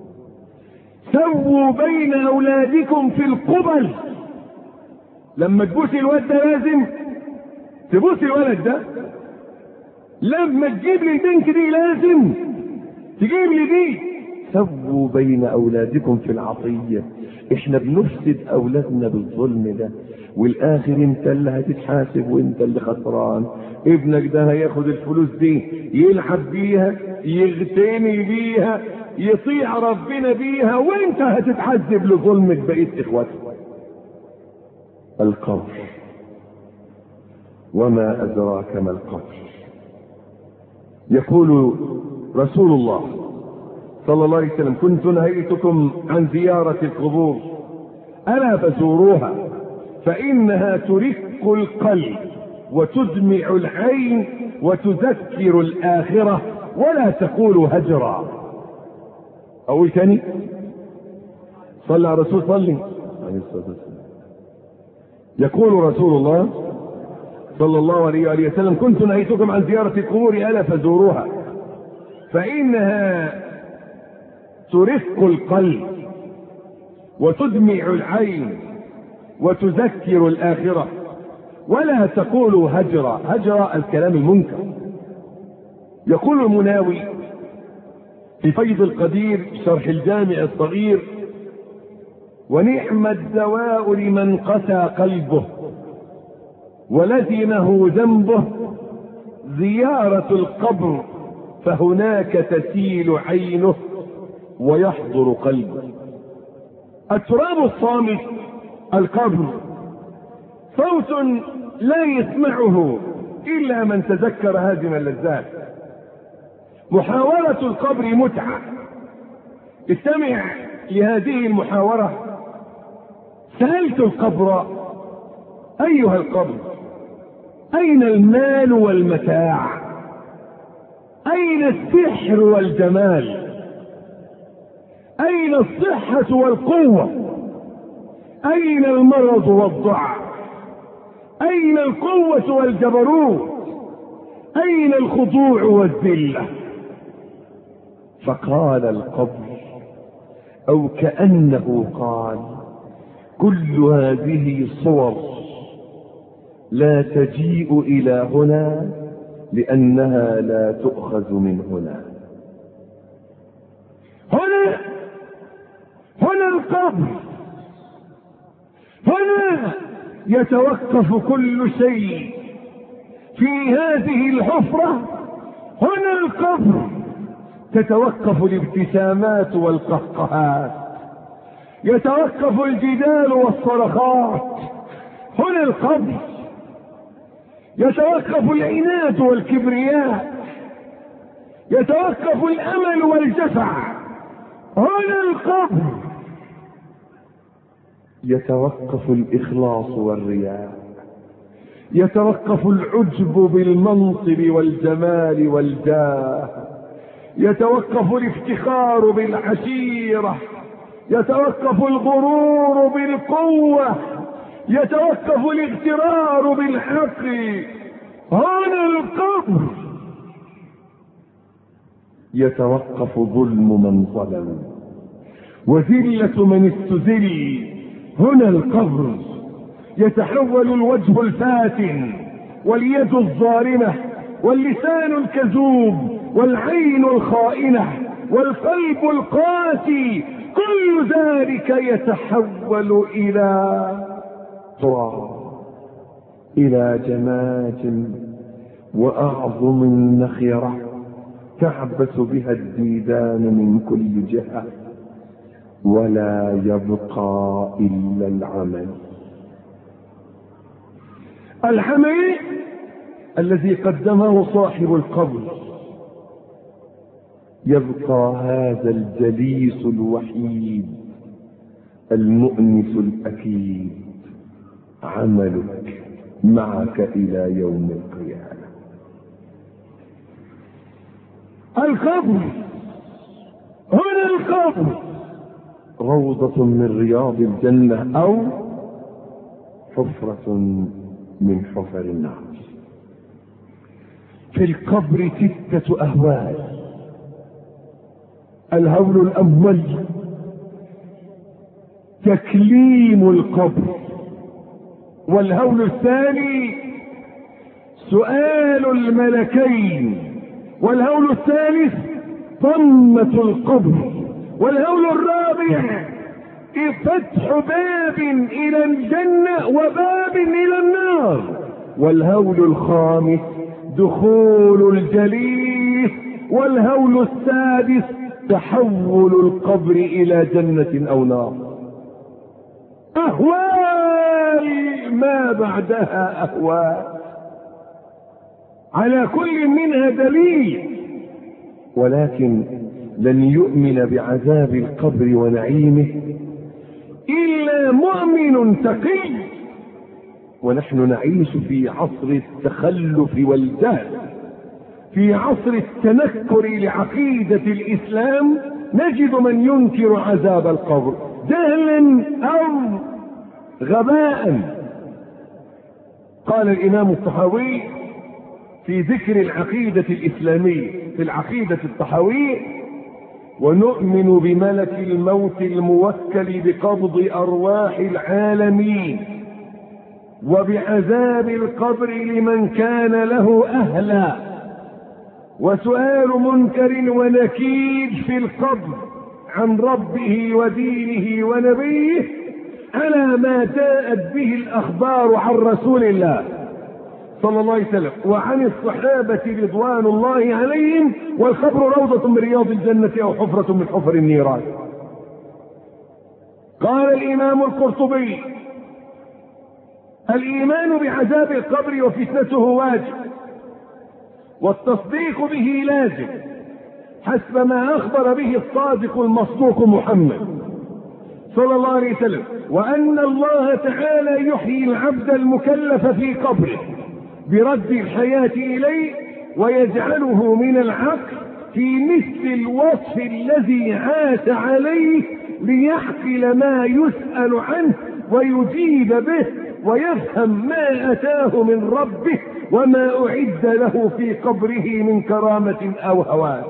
سووا بين اولادكم في القبل لما تبوس الواد ده لازم تبوس الولد ده لما تجيب لي البنت دي لازم تجيب لي دي سووا بين اولادكم في العطيه احنا بنفسد اولادنا بالظلم ده والاخر انت اللي هتتحاسب وانت اللي خسران ابنك ده هياخد الفلوس دي يلعب بيها يغتني بيها يطيع ربنا بيها وانت هتتعذب لظلمك بقيت اخواتك القبر وما ادراك ما القبر يقول رسول الله صلى الله عليه وسلم كنت نهيتكم عن زيارة القبور ألا فزوروها فإنها ترق القلب وتدمع العين وتذكر الآخرة ولا تقول هجرا أقول تاني صلى على الرسول صلي عليه الصلاة والسلام يقول رسول الله صلى الله عليه وآله وسلم كنت نهيتكم عن زيارة القبور ألا فزوروها فإنها ترق القلب وتدمع العين وتذكر الآخرة ولا تقولوا هجرا هجرا الكلام المنكر يقول المناوي في فيض القدير شرح الجامع الصغير ونعم الدواء لمن قسى قلبه ولزمه ذنبه زيارة القبر فهناك تسيل عينه ويحضر قلبه التراب الصامت القبر صوت لا يسمعه الا من تذكر هذه اللذات محاورة القبر متعة استمع لهذه المحاورة سألت القبر أيها القبر أين المال والمتاع أين السحر والجمال أين الصحة والقوة أين المرض والضعف أين القوة والجبروت أين الخضوع والذلة فقال القبر أو كأنه قال كل هذه صور لا تجيء إلى هنا لأنها لا تؤخذ من هنا هنا هنا القبر هنا يتوقف كل شيء في هذه الحفرة هنا القبر تتوقف الابتسامات والقهقهات يتوقف الجدال والصرخات هنا القبر يتوقف العناد والكبرياء يتوقف الامل والجفع هنا القبر يتوقف الاخلاص والرياء يتوقف العجب بالمنصب والجمال والجاه يتوقف الافتخار بالعشيره يتوقف الغرور بالقوه يتوقف الاغترار بالحق هنا القبر يتوقف ظلم من ظلم وذلة من استذل هنا القبر يتحول الوجه الفاتن واليد الظالمة واللسان الكذوب والعين الخائنة والقلب القاسي كل ذلك يتحول الى تراب الى جماج واعظم النخره تعبث بها الديدان من كل جهه ولا يبقى الا العمل العمل الذي قدمه صاحب القبر يبقى هذا الجليس الوحيد المؤنس الاكيد عملك معك الى يوم القيامه القبر هنا القبر روضة من رياض الجنة أو حفرة من حفر النار في القبر ستة أهوال الهول الأول تكليم القبر والهول الثاني سؤال الملكين والهول الثالث ضمة القبر والهول الرابع فتح باب الى الجنة وباب الى النار والهول الخامس دخول الجليس والهول السادس تحول القبر الى جنة او نار اهوال ما بعدها اهوال على كل منها دليل ولكن لن يؤمن بعذاب القبر ونعيمه الا مؤمن تقي ونحن نعيش في عصر التخلف والجهل في عصر التنكر لعقيدة الإسلام نجد من ينكر عذاب القبر جهلا أو غباء قال الإمام الطحاوي في ذكر العقيدة الإسلامية في العقيدة الطحاوية ونؤمن بملك الموت الموكل بقبض أرواح العالمين وبعذاب القبر لمن كان له أهلا وسؤال منكر ونكير في القبر عن ربه ودينه ونبيه على ما جاءت به الأخبار عن رسول الله صلى الله عليه وسلم وعن الصحابة رضوان الله عليهم والقبر روضة من رياض الجنة أو حفرة من حفر النيران قال الإمام القرطبي الإيمان بعذاب القبر وفتنته واجب والتصديق به لازم حسب ما أخبر به الصادق المصدوق محمد صلى الله عليه وسلم وأن الله تعالى يحيي العبد المكلف في قبره برد الحياة إليه ويجعله من العقل في مثل الوصف الذي عاش عليه ليحصل ما يسأل عنه ويجيب به ويفهم ما أتاه من ربه وما أعد له في قبره من كرامة أو هوان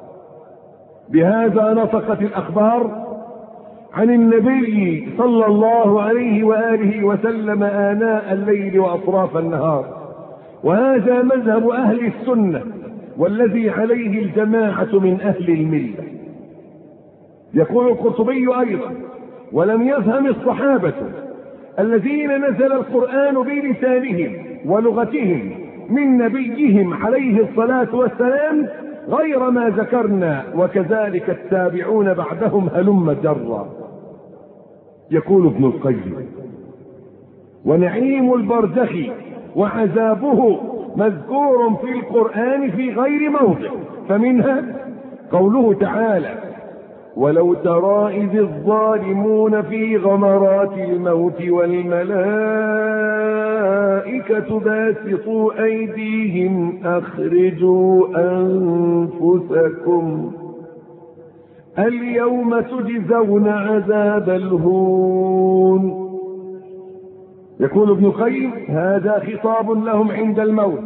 بهذا نطقت الأخبار عن النبي صلى الله عليه وآله وسلم آناء الليل وأطراف النهار وهذا مذهب أهل السنة والذي عليه الجماعة من أهل الملة يقول القرطبي أيضا ولم يفهم الصحابة الذين نزل القرآن بلسانهم ولغتهم من نبيهم عليه الصلاة والسلام غير ما ذكرنا وكذلك التابعون بعدهم هلم جرا يقول ابن القيم ونعيم البرزخ وعذابه مذكور في القرآن في غير موضع فمنها قوله تعالى ولو ترى إذ الظالمون في غمرات الموت والملائكة باسطوا أيديهم أخرجوا أنفسكم اليوم تجزون عذاب الهون يقول ابن القيم هذا خطاب لهم عند الموت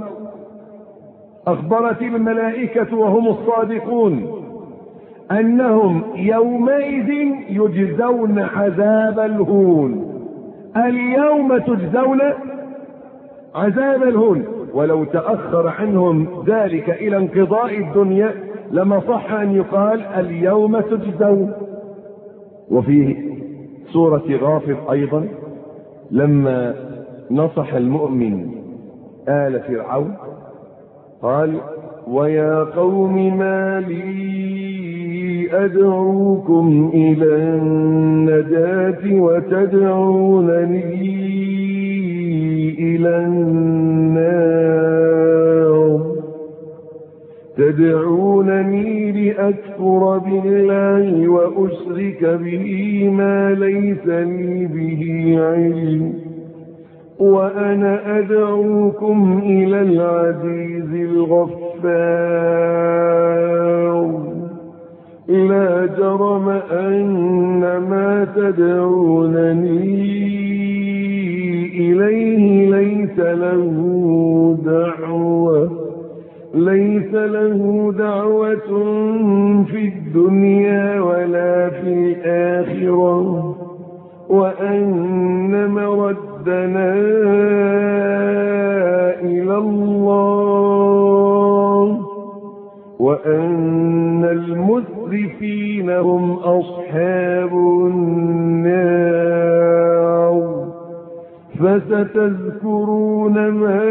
أخبرت الملائكة وهم الصادقون انهم يومئذ يجزون عذاب الهون اليوم تجزون عذاب الهون ولو تاخر عنهم ذلك الى انقضاء الدنيا لما صح ان يقال اليوم تجزون وفي سورة غافر أيضا لما نصح المؤمن آل فرعون قال ويا قوم ما لي أدعوكم إلى النجاة وتدعونني إلى النار تدعونني لأكفر بالله وأشرك به ما ليس لي به علم وأنا أدعوكم إلى العزيز الغفار لا جرم أن ما تدعونني إليه ليس له دعوة ليس له دعوة في الدنيا ولا في الآخرة وأن مردنا إلى الله وأن المسرفين هم أصحاب النار فستذكرون ما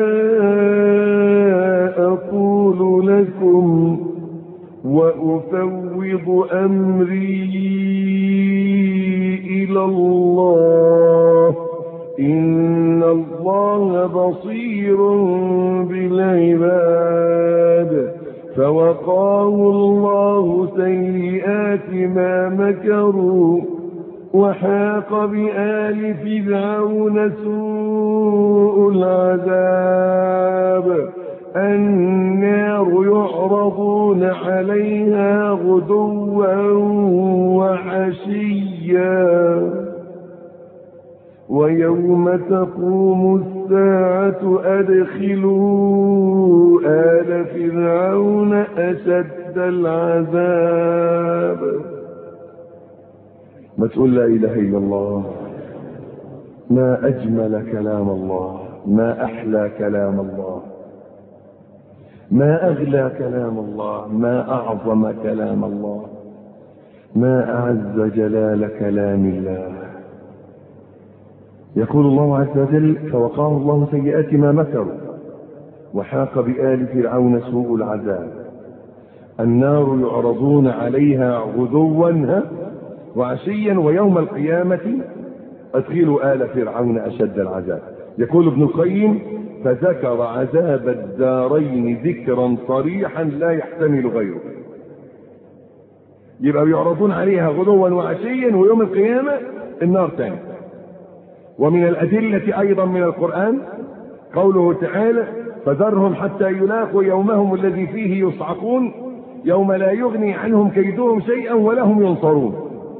أقول لكم وأفوض أمري إلى الله إن الله بصير بالعباد فوقاه الله سيئات ما مكروا وحاق بآل فرعون سوء العذاب النار يعرضون عليها غدوا وعشيا ويوم تقوم الساعة أدخلوا آل فرعون أشد العذاب ما تقول لا إله إلا الله ما أجمل كلام الله ما أحلى كلام الله ما أغلى كلام الله ما أعظم كلام الله ما أعز جلال كلام الله يقول الله عز وجل فوقاه الله سيئات ما مكروا وحاق بآل فرعون سوء العذاب النار يعرضون عليها غدوا وعشيا ويوم القيامة أدخلوا آل فرعون أشد العذاب يقول ابن القيم فذكر عذاب الدارين ذكرا صريحا لا يحتمل غيره يبقى بيعرضون عليها غدوا وعشيا ويوم القيامة النار تاني ومن الأدلة أيضا من القرآن قوله تعالى فذرهم حتى يلاقوا يومهم الذي فيه يصعقون يوم لا يغني عنهم كيدهم شيئا ولا هم ينصرون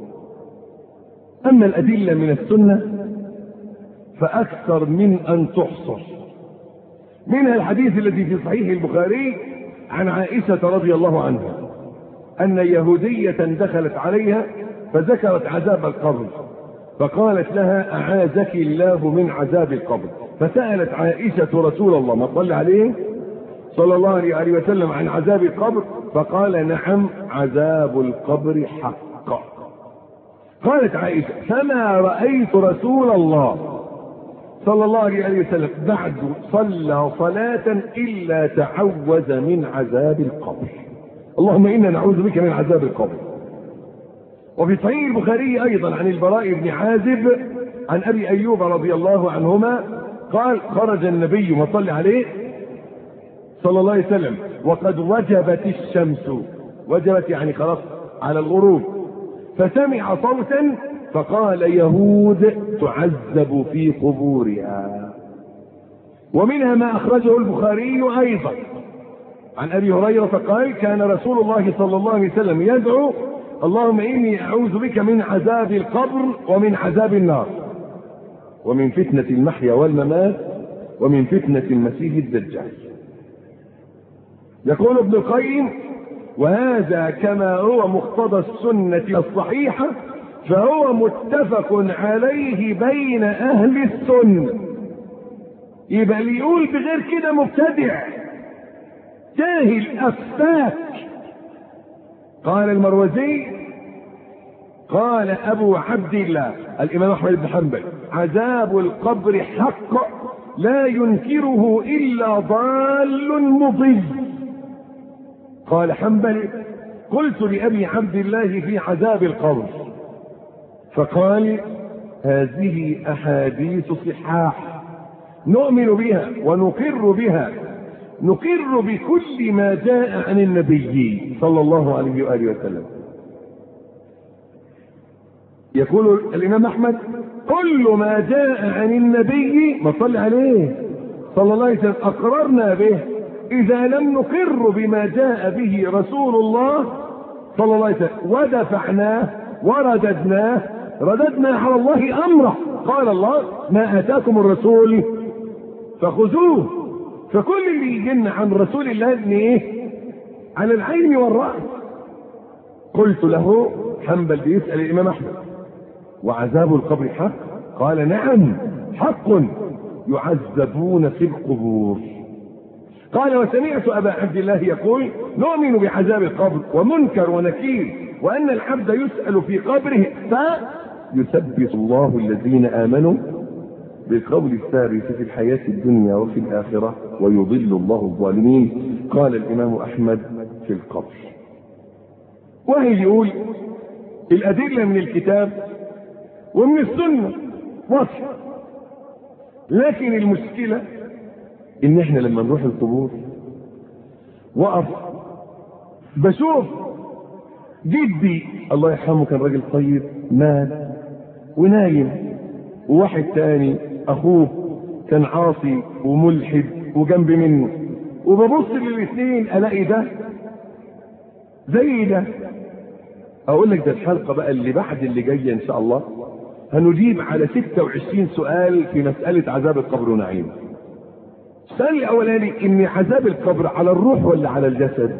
أما الأدلة من السنة فأكثر من أن تحصر منها الحديث الذي في صحيح البخاري عن عائشة رضي الله عنها أن يهودية دخلت عليها فذكرت عذاب القبر فقالت لها أعاذك الله من عذاب القبر فسألت عائشة رسول الله ما صلى عليه صلى الله عليه وسلم عن عذاب القبر فقال نعم عذاب القبر حق قالت عائشة فما رأيت رسول الله صلى الله عليه وسلم بعد صلى صلاة إلا تعوذ من عذاب القبر اللهم إنا نعوذ بك من عذاب القبر وفي صحيح البخاري أيضا عن البراء بن عازب عن أبي أيوب رضي الله عنهما قال خرج النبي وصلى عليه صلى الله عليه وسلم وقد وجبت الشمس وجبت يعني خلاص على الغروب فسمع صوتا فقال يهود تعذب في قبورها ومنها ما اخرجه البخاري ايضا عن ابي هريره قال كان رسول الله صلى الله عليه وسلم يدعو اللهم اني اعوذ بك من عذاب القبر ومن عذاب النار ومن فتنه المحيا والممات ومن فتنه المسيح الدجال يقول ابن القيم وهذا كما هو مقتضى السنه الصحيحه فهو متفق عليه بين اهل السنه يبقى اللي يقول بغير كده مبتدع جاهل افاك قال المروزي قال ابو عبد الله الامام احمد بن حنبل عذاب القبر حق لا ينكره الا ضال مضل قال حنبل قلت لابي عبد الله في عذاب القبر فقال هذه احاديث صحاح نؤمن بها ونقر بها نقر بكل ما جاء عن النبي صلى الله عليه واله وسلم يقول الامام احمد كل ما جاء عن النبي ما صلى عليه صلى الله عليه وسلم اقررنا به اذا لم نقر بما جاء به رسول الله صلى الله عليه وسلم ودفعناه ورددناه رددنا على الله امره قال الله ما اتاكم الرسول فخذوه فكل اللي يجينا عن رسول الله ان ايه على العين والراس قلت له حنبل بيسال الامام احمد وعذاب القبر حق قال نعم حق يعذبون في القبور قال وسمعت ابا عبد الله يقول نؤمن بعذاب القبر ومنكر ونكير وان العبد يسال في قبره فيثبت الله الذين امنوا بالقول الثابت في الحياة الدنيا وفي الآخرة ويضل الله الظالمين قال الإمام أحمد في القبر وهي يقول الأدلة من الكتاب ومن السنة واضحة لكن المشكلة إن إحنا لما نروح القبور وقف بشوف جدي الله يرحمه كان راجل طيب مات ونايم وواحد تاني اخوه كان عاصي وملحد وجنب منه وببص للاثنين الاقي ده زي ده اقول لك ده الحلقه بقى اللي بعد اللي جايه ان شاء الله هنجيب على 26 سؤال في مساله عذاب القبر ونعيمه السؤال الاولاني ان عذاب القبر على الروح ولا على الجسد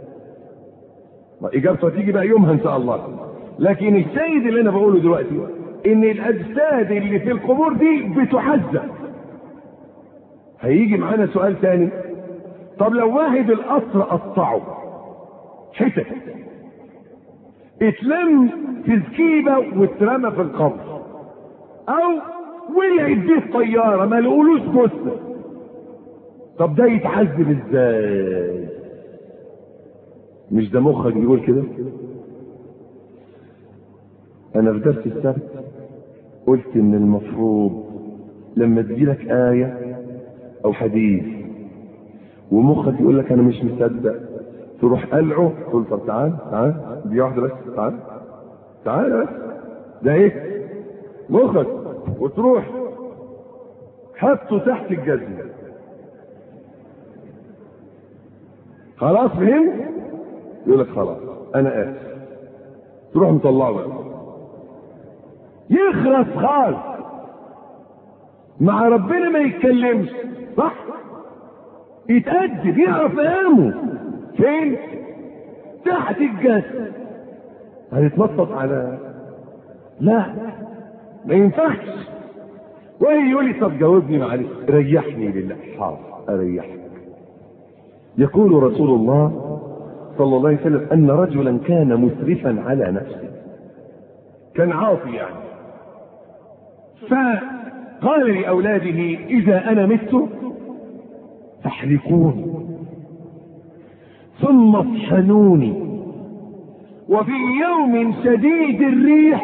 اجابته هتيجي بقى يومها ان شاء الله لكن السيد اللي انا بقوله دلوقتي ان الاجساد اللي في القبور دي بتحزق هيجي معانا سؤال تاني طب لو واحد القصر قطعه حتت اتلم في زكيبة واترمى في القبر او ولعت بيه طيارة ما لقولوش جثة طب ده يتعذب ازاي مش ده مخك بيقول كده انا في درس السبت قلت ان المفروض لما تجيلك آية او حديث ومخك يقول لك انا مش مصدق تروح قلعه تقول طب تعال تعال دي واحدة بس تعال تعال بس ده ايه مخك وتروح حطه تحت الجزمة خلاص فهمت يقول لك خلاص انا اسف تروح مطلعه بقى يخرس خالص مع ربنا ما يتكلمش صح يتأدب يعرف مقامه فين تحت الجسد هيتنطط على لا ما ينفعش وهي يقول لي طب جاوبني معلش ريحني لله حاضر اريحك يقول رسول الله صلى الله عليه وسلم ان رجلا كان مسرفا على نفسه كان عاصي يعني فقال لاولاده اذا انا مت فاحرقوني ثم اطحنوني وفي يوم شديد الريح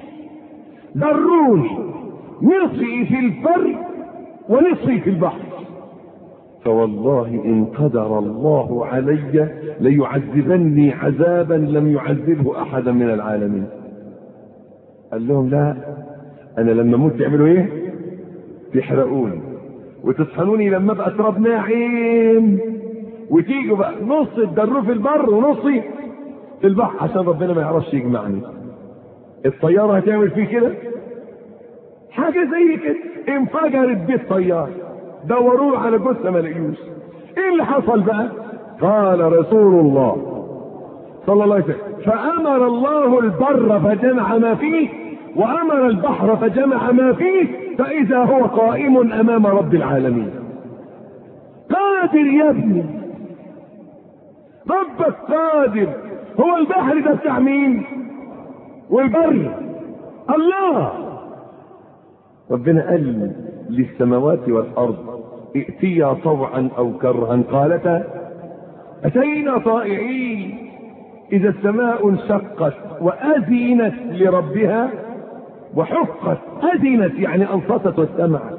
ذروني نصفي في البر ونصفي في البحر فوالله ان قدر الله علي ليعذبني عذابا لم يعذبه احدا من العالمين قال لهم لا انا لما اموت تعملوا ايه تحرقوني وتصحنوني لما ابقى تراب ناعم وتيجوا بقى نص تدروه في البر ونصي في البحر عشان ربنا ما يعرفش يجمعني الطياره هتعمل فيه كده حاجه زي كده انفجرت بيه الطياره دوروه على جثه ما لقيوش ايه اللي حصل بقى قال رسول الله صلى الله عليه وسلم فامر الله البر فجمع ما فيه وامر البحر فجمع ما فيه فاذا هو قائم امام رب العالمين قادر يا ابني ربك قادر هو البحر ده بتاع مين والبر الله ربنا قال للسماوات والارض ائتيا طوعا او كرها قالتا اتينا طائعين اذا السماء انشقت واذنت لربها وحقت اذنت يعني انصتت واستمعت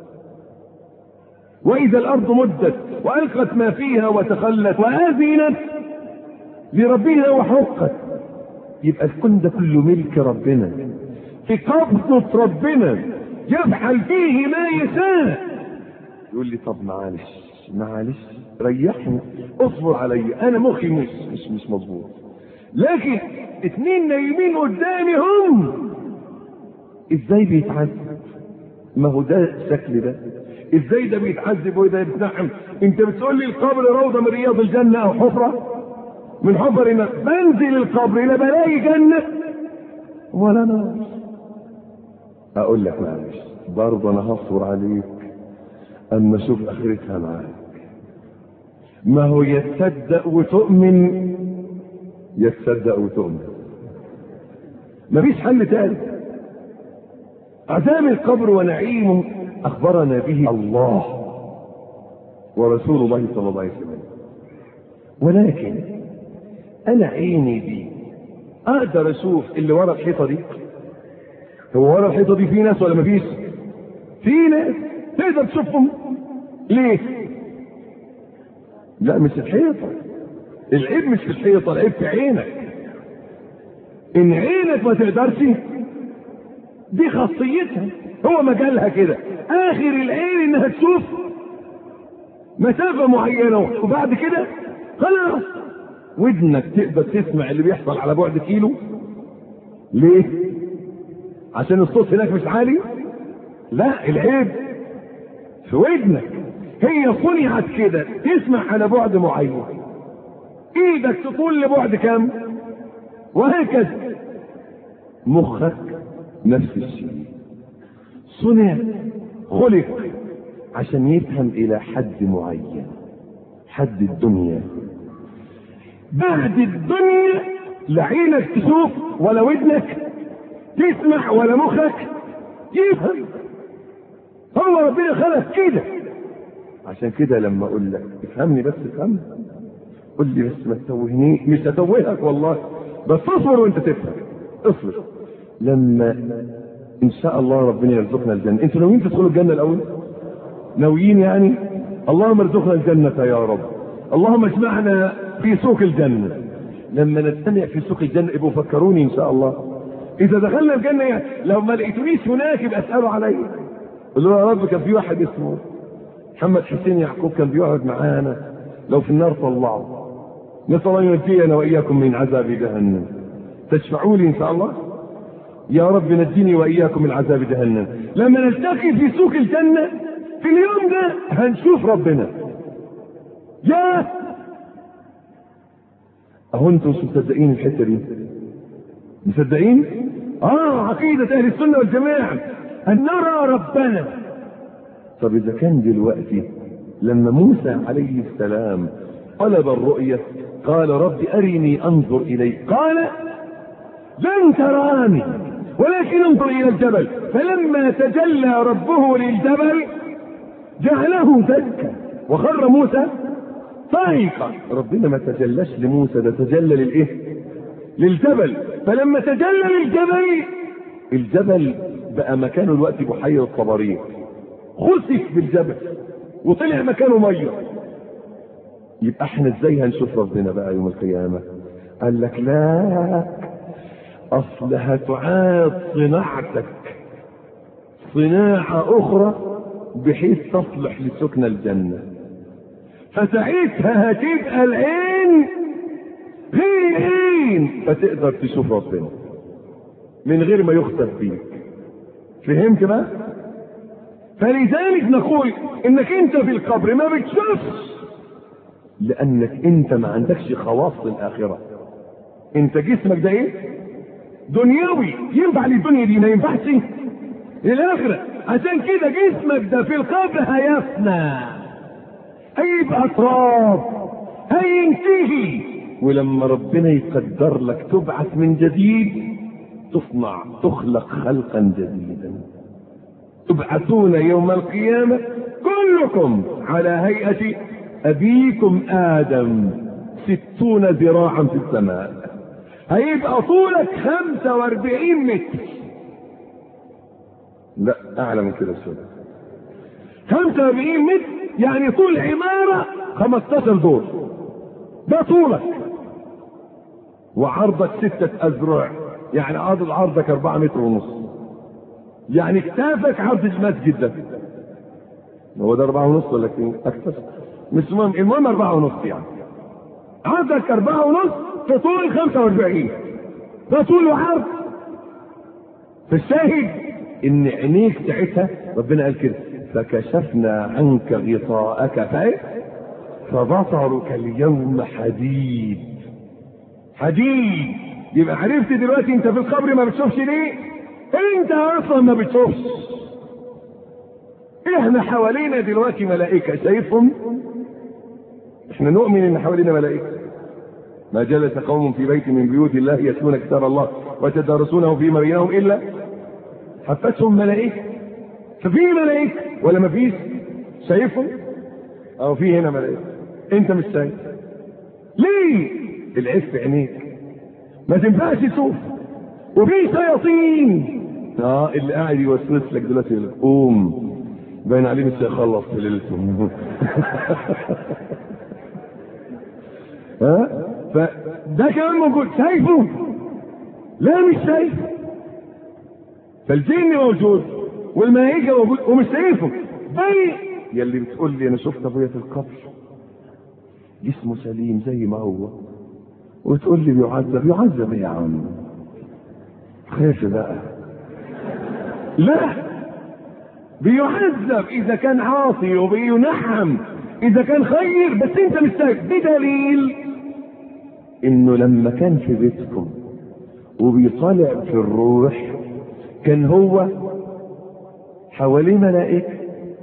واذا الارض مدت والقت ما فيها وتخلت واذنت لربها وحقت يبقى الكون ده كله ملك ربنا في قبضة ربنا يفعل فيه ما يشاء يقول لي طب معلش معلش ريحني اصبر علي انا مخي مش مش مش مظبوط لكن اتنين نايمين قدامي هم ازاي بيتعذب ما هو ده الشكل ده ازاي ده بيتعذب وده بيتنعم انت بتقول لي القبر روضه من رياض الجنه او حفره من حفر النار بنزل القبر لا بلاقي جنه ولا نار اقول لك معلش برضه انا هصبر عليك اما اشوف اخرتها معاك ما هو يتصدق وتؤمن يتصدق وتؤمن مفيش حل تاني عذاب القبر ونعيمه اخبرنا به الله ورسول الله صلى الله عليه وسلم ولكن انا عيني دي اقدر اشوف اللي ورا الحيطه دي هو ورا الحيطه دي في ناس ولا مفيش في ناس تقدر تشوفهم ليه لا مش الحيطه العيب مش في الحيطه العيب في عينك ان عينك ما تقدرش دي خاصيتها هو مجالها كده اخر العين انها تشوف مسافه معينه وبعد كده خلاص ودنك تقدر تسمع اللي بيحصل على بعد كيلو ليه عشان الصوت هناك مش عالي لا العيب في ودنك هي صنعت كده تسمع على بعد معين ايدك تطول لبعد كام وهكذا مخك نفس الشيء صنع خلق عشان يفهم الى حد معين حد الدنيا بعد الدنيا لا عينك تشوف ولا ودنك تسمع ولا مخك يفهم هو ربنا خلق كده عشان كده لما اقول لك افهمني بس افهمني قول لي بس ما تتوهني مش هتوهك والله بس اصبر وانت تفهم اصبر لما ان شاء الله ربنا يرزقنا الجنه انتوا ناويين تدخلوا الجنه الاول ناويين يعني اللهم ارزقنا الجنه يا رب اللهم اجمعنا في سوق الجنه لما نجتمع في سوق الجنه يبقوا فكروني ان شاء الله اذا دخلنا الجنه يعني لو ما لقيتونيش هناك يبقى اسالوا عليا قولوا له يا رب كان في واحد اسمه محمد حسين يعقوب كان بيقعد معانا لو في النار طلعه نسال الله ينجينا واياكم من عذاب جهنم تشفعوا لي ان شاء الله يا رب نجيني واياكم من عذاب جهنم لما نلتقي في سوق الجنه في اليوم ده هنشوف ربنا يا اهو انتم مش مصدقين الحته دي مصدقين اه عقيده اهل السنه والجماعه ان نرى ربنا طب اذا كان دلوقتي لما موسى عليه السلام طلب الرؤيه قال رب ارني انظر اليك قال لن تراني ولكن انظر الى الجبل فلما تجلى ربه للجبل جعله دكا وخر موسى صاعقا ربنا ما تجلاش لموسى ده تجلى للايه للجبل فلما تجلى للجبل الجبل بقى مكانه الوقت بحيرة طبريق خسف بالجبل وطلع مكانه ميه يبقى احنا ازاي هنشوف ربنا بقى يوم القيامة قال لك لا اصل هتعاد صناعتك صناعة اخرى بحيث تصلح لسكن الجنة فساعتها هتبقى العين غير العين فتقدر تشوف ربنا من غير ما يخسف فيك فهمت بقى فلذلك نقول انك انت في القبر ما بتشوفش لانك انت ما عندكش خواص الاخره انت جسمك ده ايه دنيوي ينفع للدنيا دي ما ينفعش للاخره عشان كده جسمك ده في القبر هيفنى هيبقى تراب هينتهي ولما ربنا يقدر لك تبعث من جديد تصنع تخلق خلقا جديدا تبعثون يوم القيامة كلكم على هيئة أبيكم آدم ستون ذراعا في السماء هيبقى طولك خمسة واربعين متر لا أعلى من كده شوية خمسة واربعين متر يعني طول عمارة خمستاشر دور ده طولك وعرضك ستة أذرع يعني عرض عرضك أربعة متر ونص يعني كتافك عرض المسجد ده هو ده أربعة ونص ولا كده أكثر مش مهم المهم أربعة ونص يعني عرضك أربعة ونص في طول خمسة وأربعين ده طول وعرض فالشاهد إن عينيك ساعتها ربنا قال كده فكشفنا عنك غطاءك فايه فبصرك اليوم حديد حديد يبقى عرفت دلوقتي انت في القبر ما بتشوفش ليه انت اصلا ما بتشوفش احنا حوالينا دلوقتي ملائكة شايفهم احنا نؤمن ان حوالينا ملائكة ما جلس قوم في بيت من بيوت الله يتلون كتاب الله ويتدارسونه فيما بينهم الا حفتهم ملائكة ففي ملائكة ولا ما فيش شايفهم او في هنا ملائكة انت مش شايف ليه العيب في عينيك ما تنفعش تشوف وفي شياطين اه اللي قاعد يوسوس لك دلوقتي يقول لك قوم باين عليه مش هيخلص في ليلته ها فده كمان موجود شايفه لا مش شايف فالجن موجود والملائكه موجود ومش شايفه بل يلي بتقول لي انا شفت ابويا في القبر جسمه سليم زي ما هو وتقول لي بيعذب يعذب يا عم خير بقى لا بيعذب اذا كان عاصي وبينعم اذا كان خير بس انت مش شايف بدليل انه لما كان في بيتكم وبيطالع في الروح كان هو حواليه ملائكه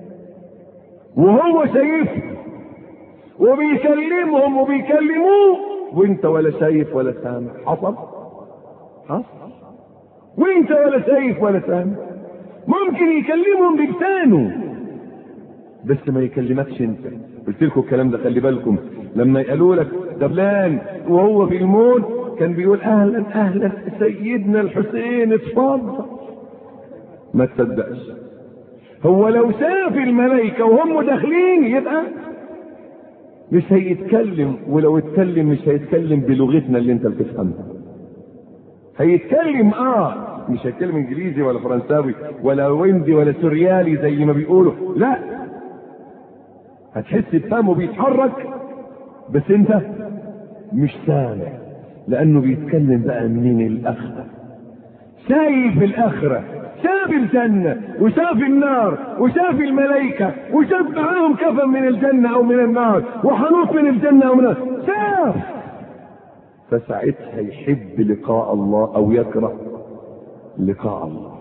وهو شايفه وبيكلمهم وبيكلموه وانت ولا شايف ولا سامع حصل حصل وانت ولا شايف ولا سامع ممكن يكلمهم بلسانه بس ما يكلمكش انت قلت لكم الكلام ده خلي بالكم لما يقالوا لك ده فلان وهو في الموت كان بيقول اهلا اهلا سيدنا الحسين اتفضل ما تصدقش هو لو شاف الملائكه وهم داخلين يبقى مش هيتكلم ولو اتكلم مش هيتكلم بلغتنا اللي انت بتفهمها هيتكلم اه مش هيتكلم انجليزي ولا فرنساوي ولا ويندي ولا سوريالي زي ما بيقولوا لا هتحس بفمه بيتحرك بس انت مش سامع لانه بيتكلم بقى منين الاخره شايف الاخره شاف الجنة وشاف النار وشاف الملائكة وشاف معاهم كفن من الجنة أو من النار وحنوط من الجنة أو من النار شاف فساعتها يحب لقاء الله أو يكره لقاء الله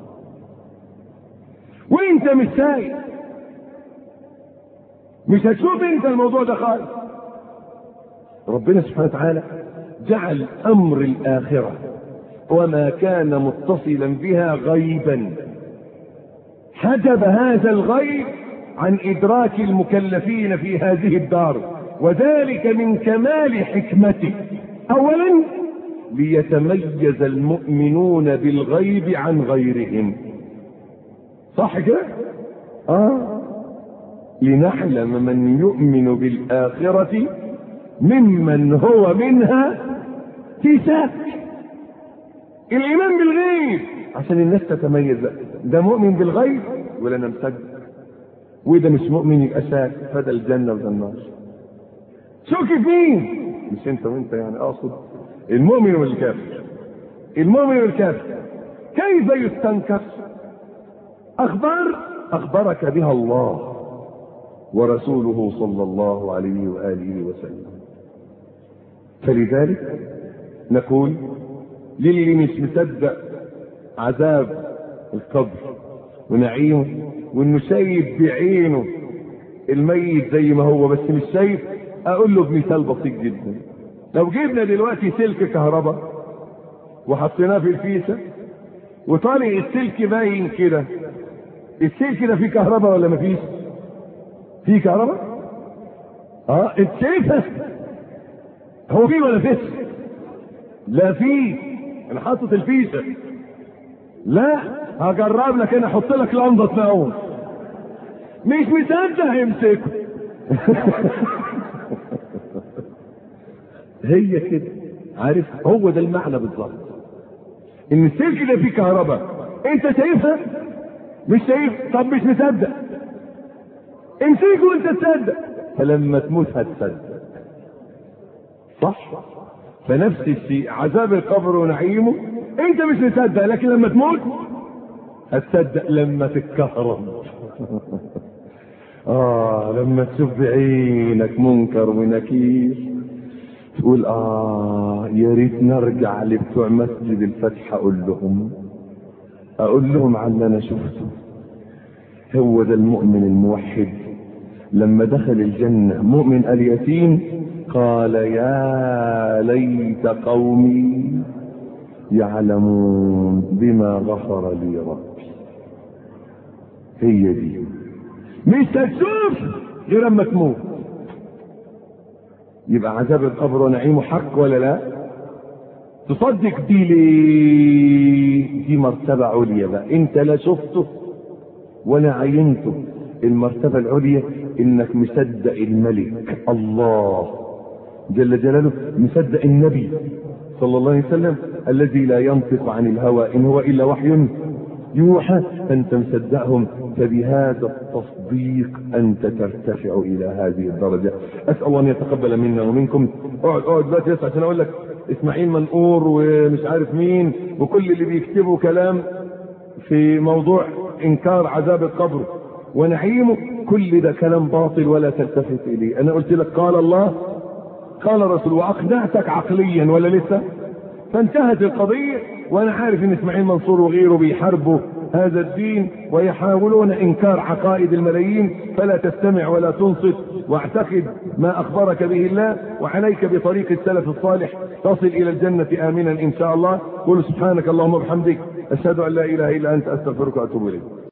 وانت مش شايف مش هتشوف انت الموضوع ده خالص ربنا سبحانه وتعالى جعل امر الاخره وما كان متصلا بها غيبا حجب هذا الغيب عن ادراك المكلفين في هذه الدار وذلك من كمال حكمته اولا ليتميز المؤمنون بالغيب عن غيرهم صح كده اه لنعلم من يؤمن بالاخره ممن هو منها في شك الايمان بالغيب عشان الناس تتميز ده مؤمن بالغيب ولا انا مصدق وده مش مؤمن يبقى شاك فده الجنه وده النار شك في مين مش انت وانت يعني اقصد المؤمن والكافر المؤمن والكافر كيف يستنكر اخبار اخبرك بها الله ورسوله صلى الله عليه واله وسلم فلذلك نقول للي مش مصدق عذاب القبر ونعيمه وانه شايف بعينه الميت زي ما هو بس مش شايف اقول له بمثال بسيط جدا لو جبنا دلوقتي سلك كهرباء وحطيناه في الفيشه وطالع السلك باين كده السلك ده فيه كهرباء ولا مفيش؟ فيه كهرباء؟ اه انت شايفها؟ هو فيه ولا فيش؟ لا فيه انا حاطط الفيشه لا هجرب لك انا احط لك لمبه تنور مش مصدق امسكه هي كده عارف هو ده المعنى بالظبط ان السلك ده فيه كهرباء انت شايفها مش شايف طب مش مصدق امسكه وانت تصدق فلما تموت هتصدق صح فنفس الشيء عذاب القبر ونعيمه انت مش مصدق لكن لما تموت هتصدق لما تتكهرب اه لما تشوف بعينك منكر ونكير تقول اه يا ريت نرجع لبتوع مسجد الفتح اقول لهم اقول لهم على اللي انا شفته هو ده المؤمن الموحد لما دخل الجنة مؤمن اليتيم قال يا ليت قومي يعلمون بما غفر لي ربي هي دي مش هتشوف غير اما تموت يبقى عذاب القبر ونعيمه حق ولا لا تصدق دي ليه دي مرتبة عليا بقى انت لا شفته ولا عينته المرتبة العليا انك مصدق الملك الله جل جلاله مصدق النبي صلى الله عليه وسلم الذي لا ينطق عن الهوى ان هو الا وحي يوحى انت مصدقهم فبهذا التصديق انت ترتفع الى هذه الدرجه اسال الله ان يتقبل منا ومنكم اقعد اقعد دلوقتي بس عشان اقول لك اسماعيل منقور ومش عارف مين وكل اللي بيكتبوا كلام في موضوع انكار عذاب القبر ونعيمه كل ده كلام باطل ولا تلتفت اليه انا قلت لك قال الله قال الرسول واقنعتك عقليا ولا لسه فانتهت القضية وانا عارف ان اسماعيل منصور وغيره بيحاربوا هذا الدين ويحاولون انكار عقائد الملايين فلا تستمع ولا تنصت واعتقد ما اخبرك به الله وعليك بطريق السلف الصالح تصل الى الجنة امنا ان شاء الله قل سبحانك اللهم وبحمدك اشهد ان لا اله الا انت استغفرك واتوب اليك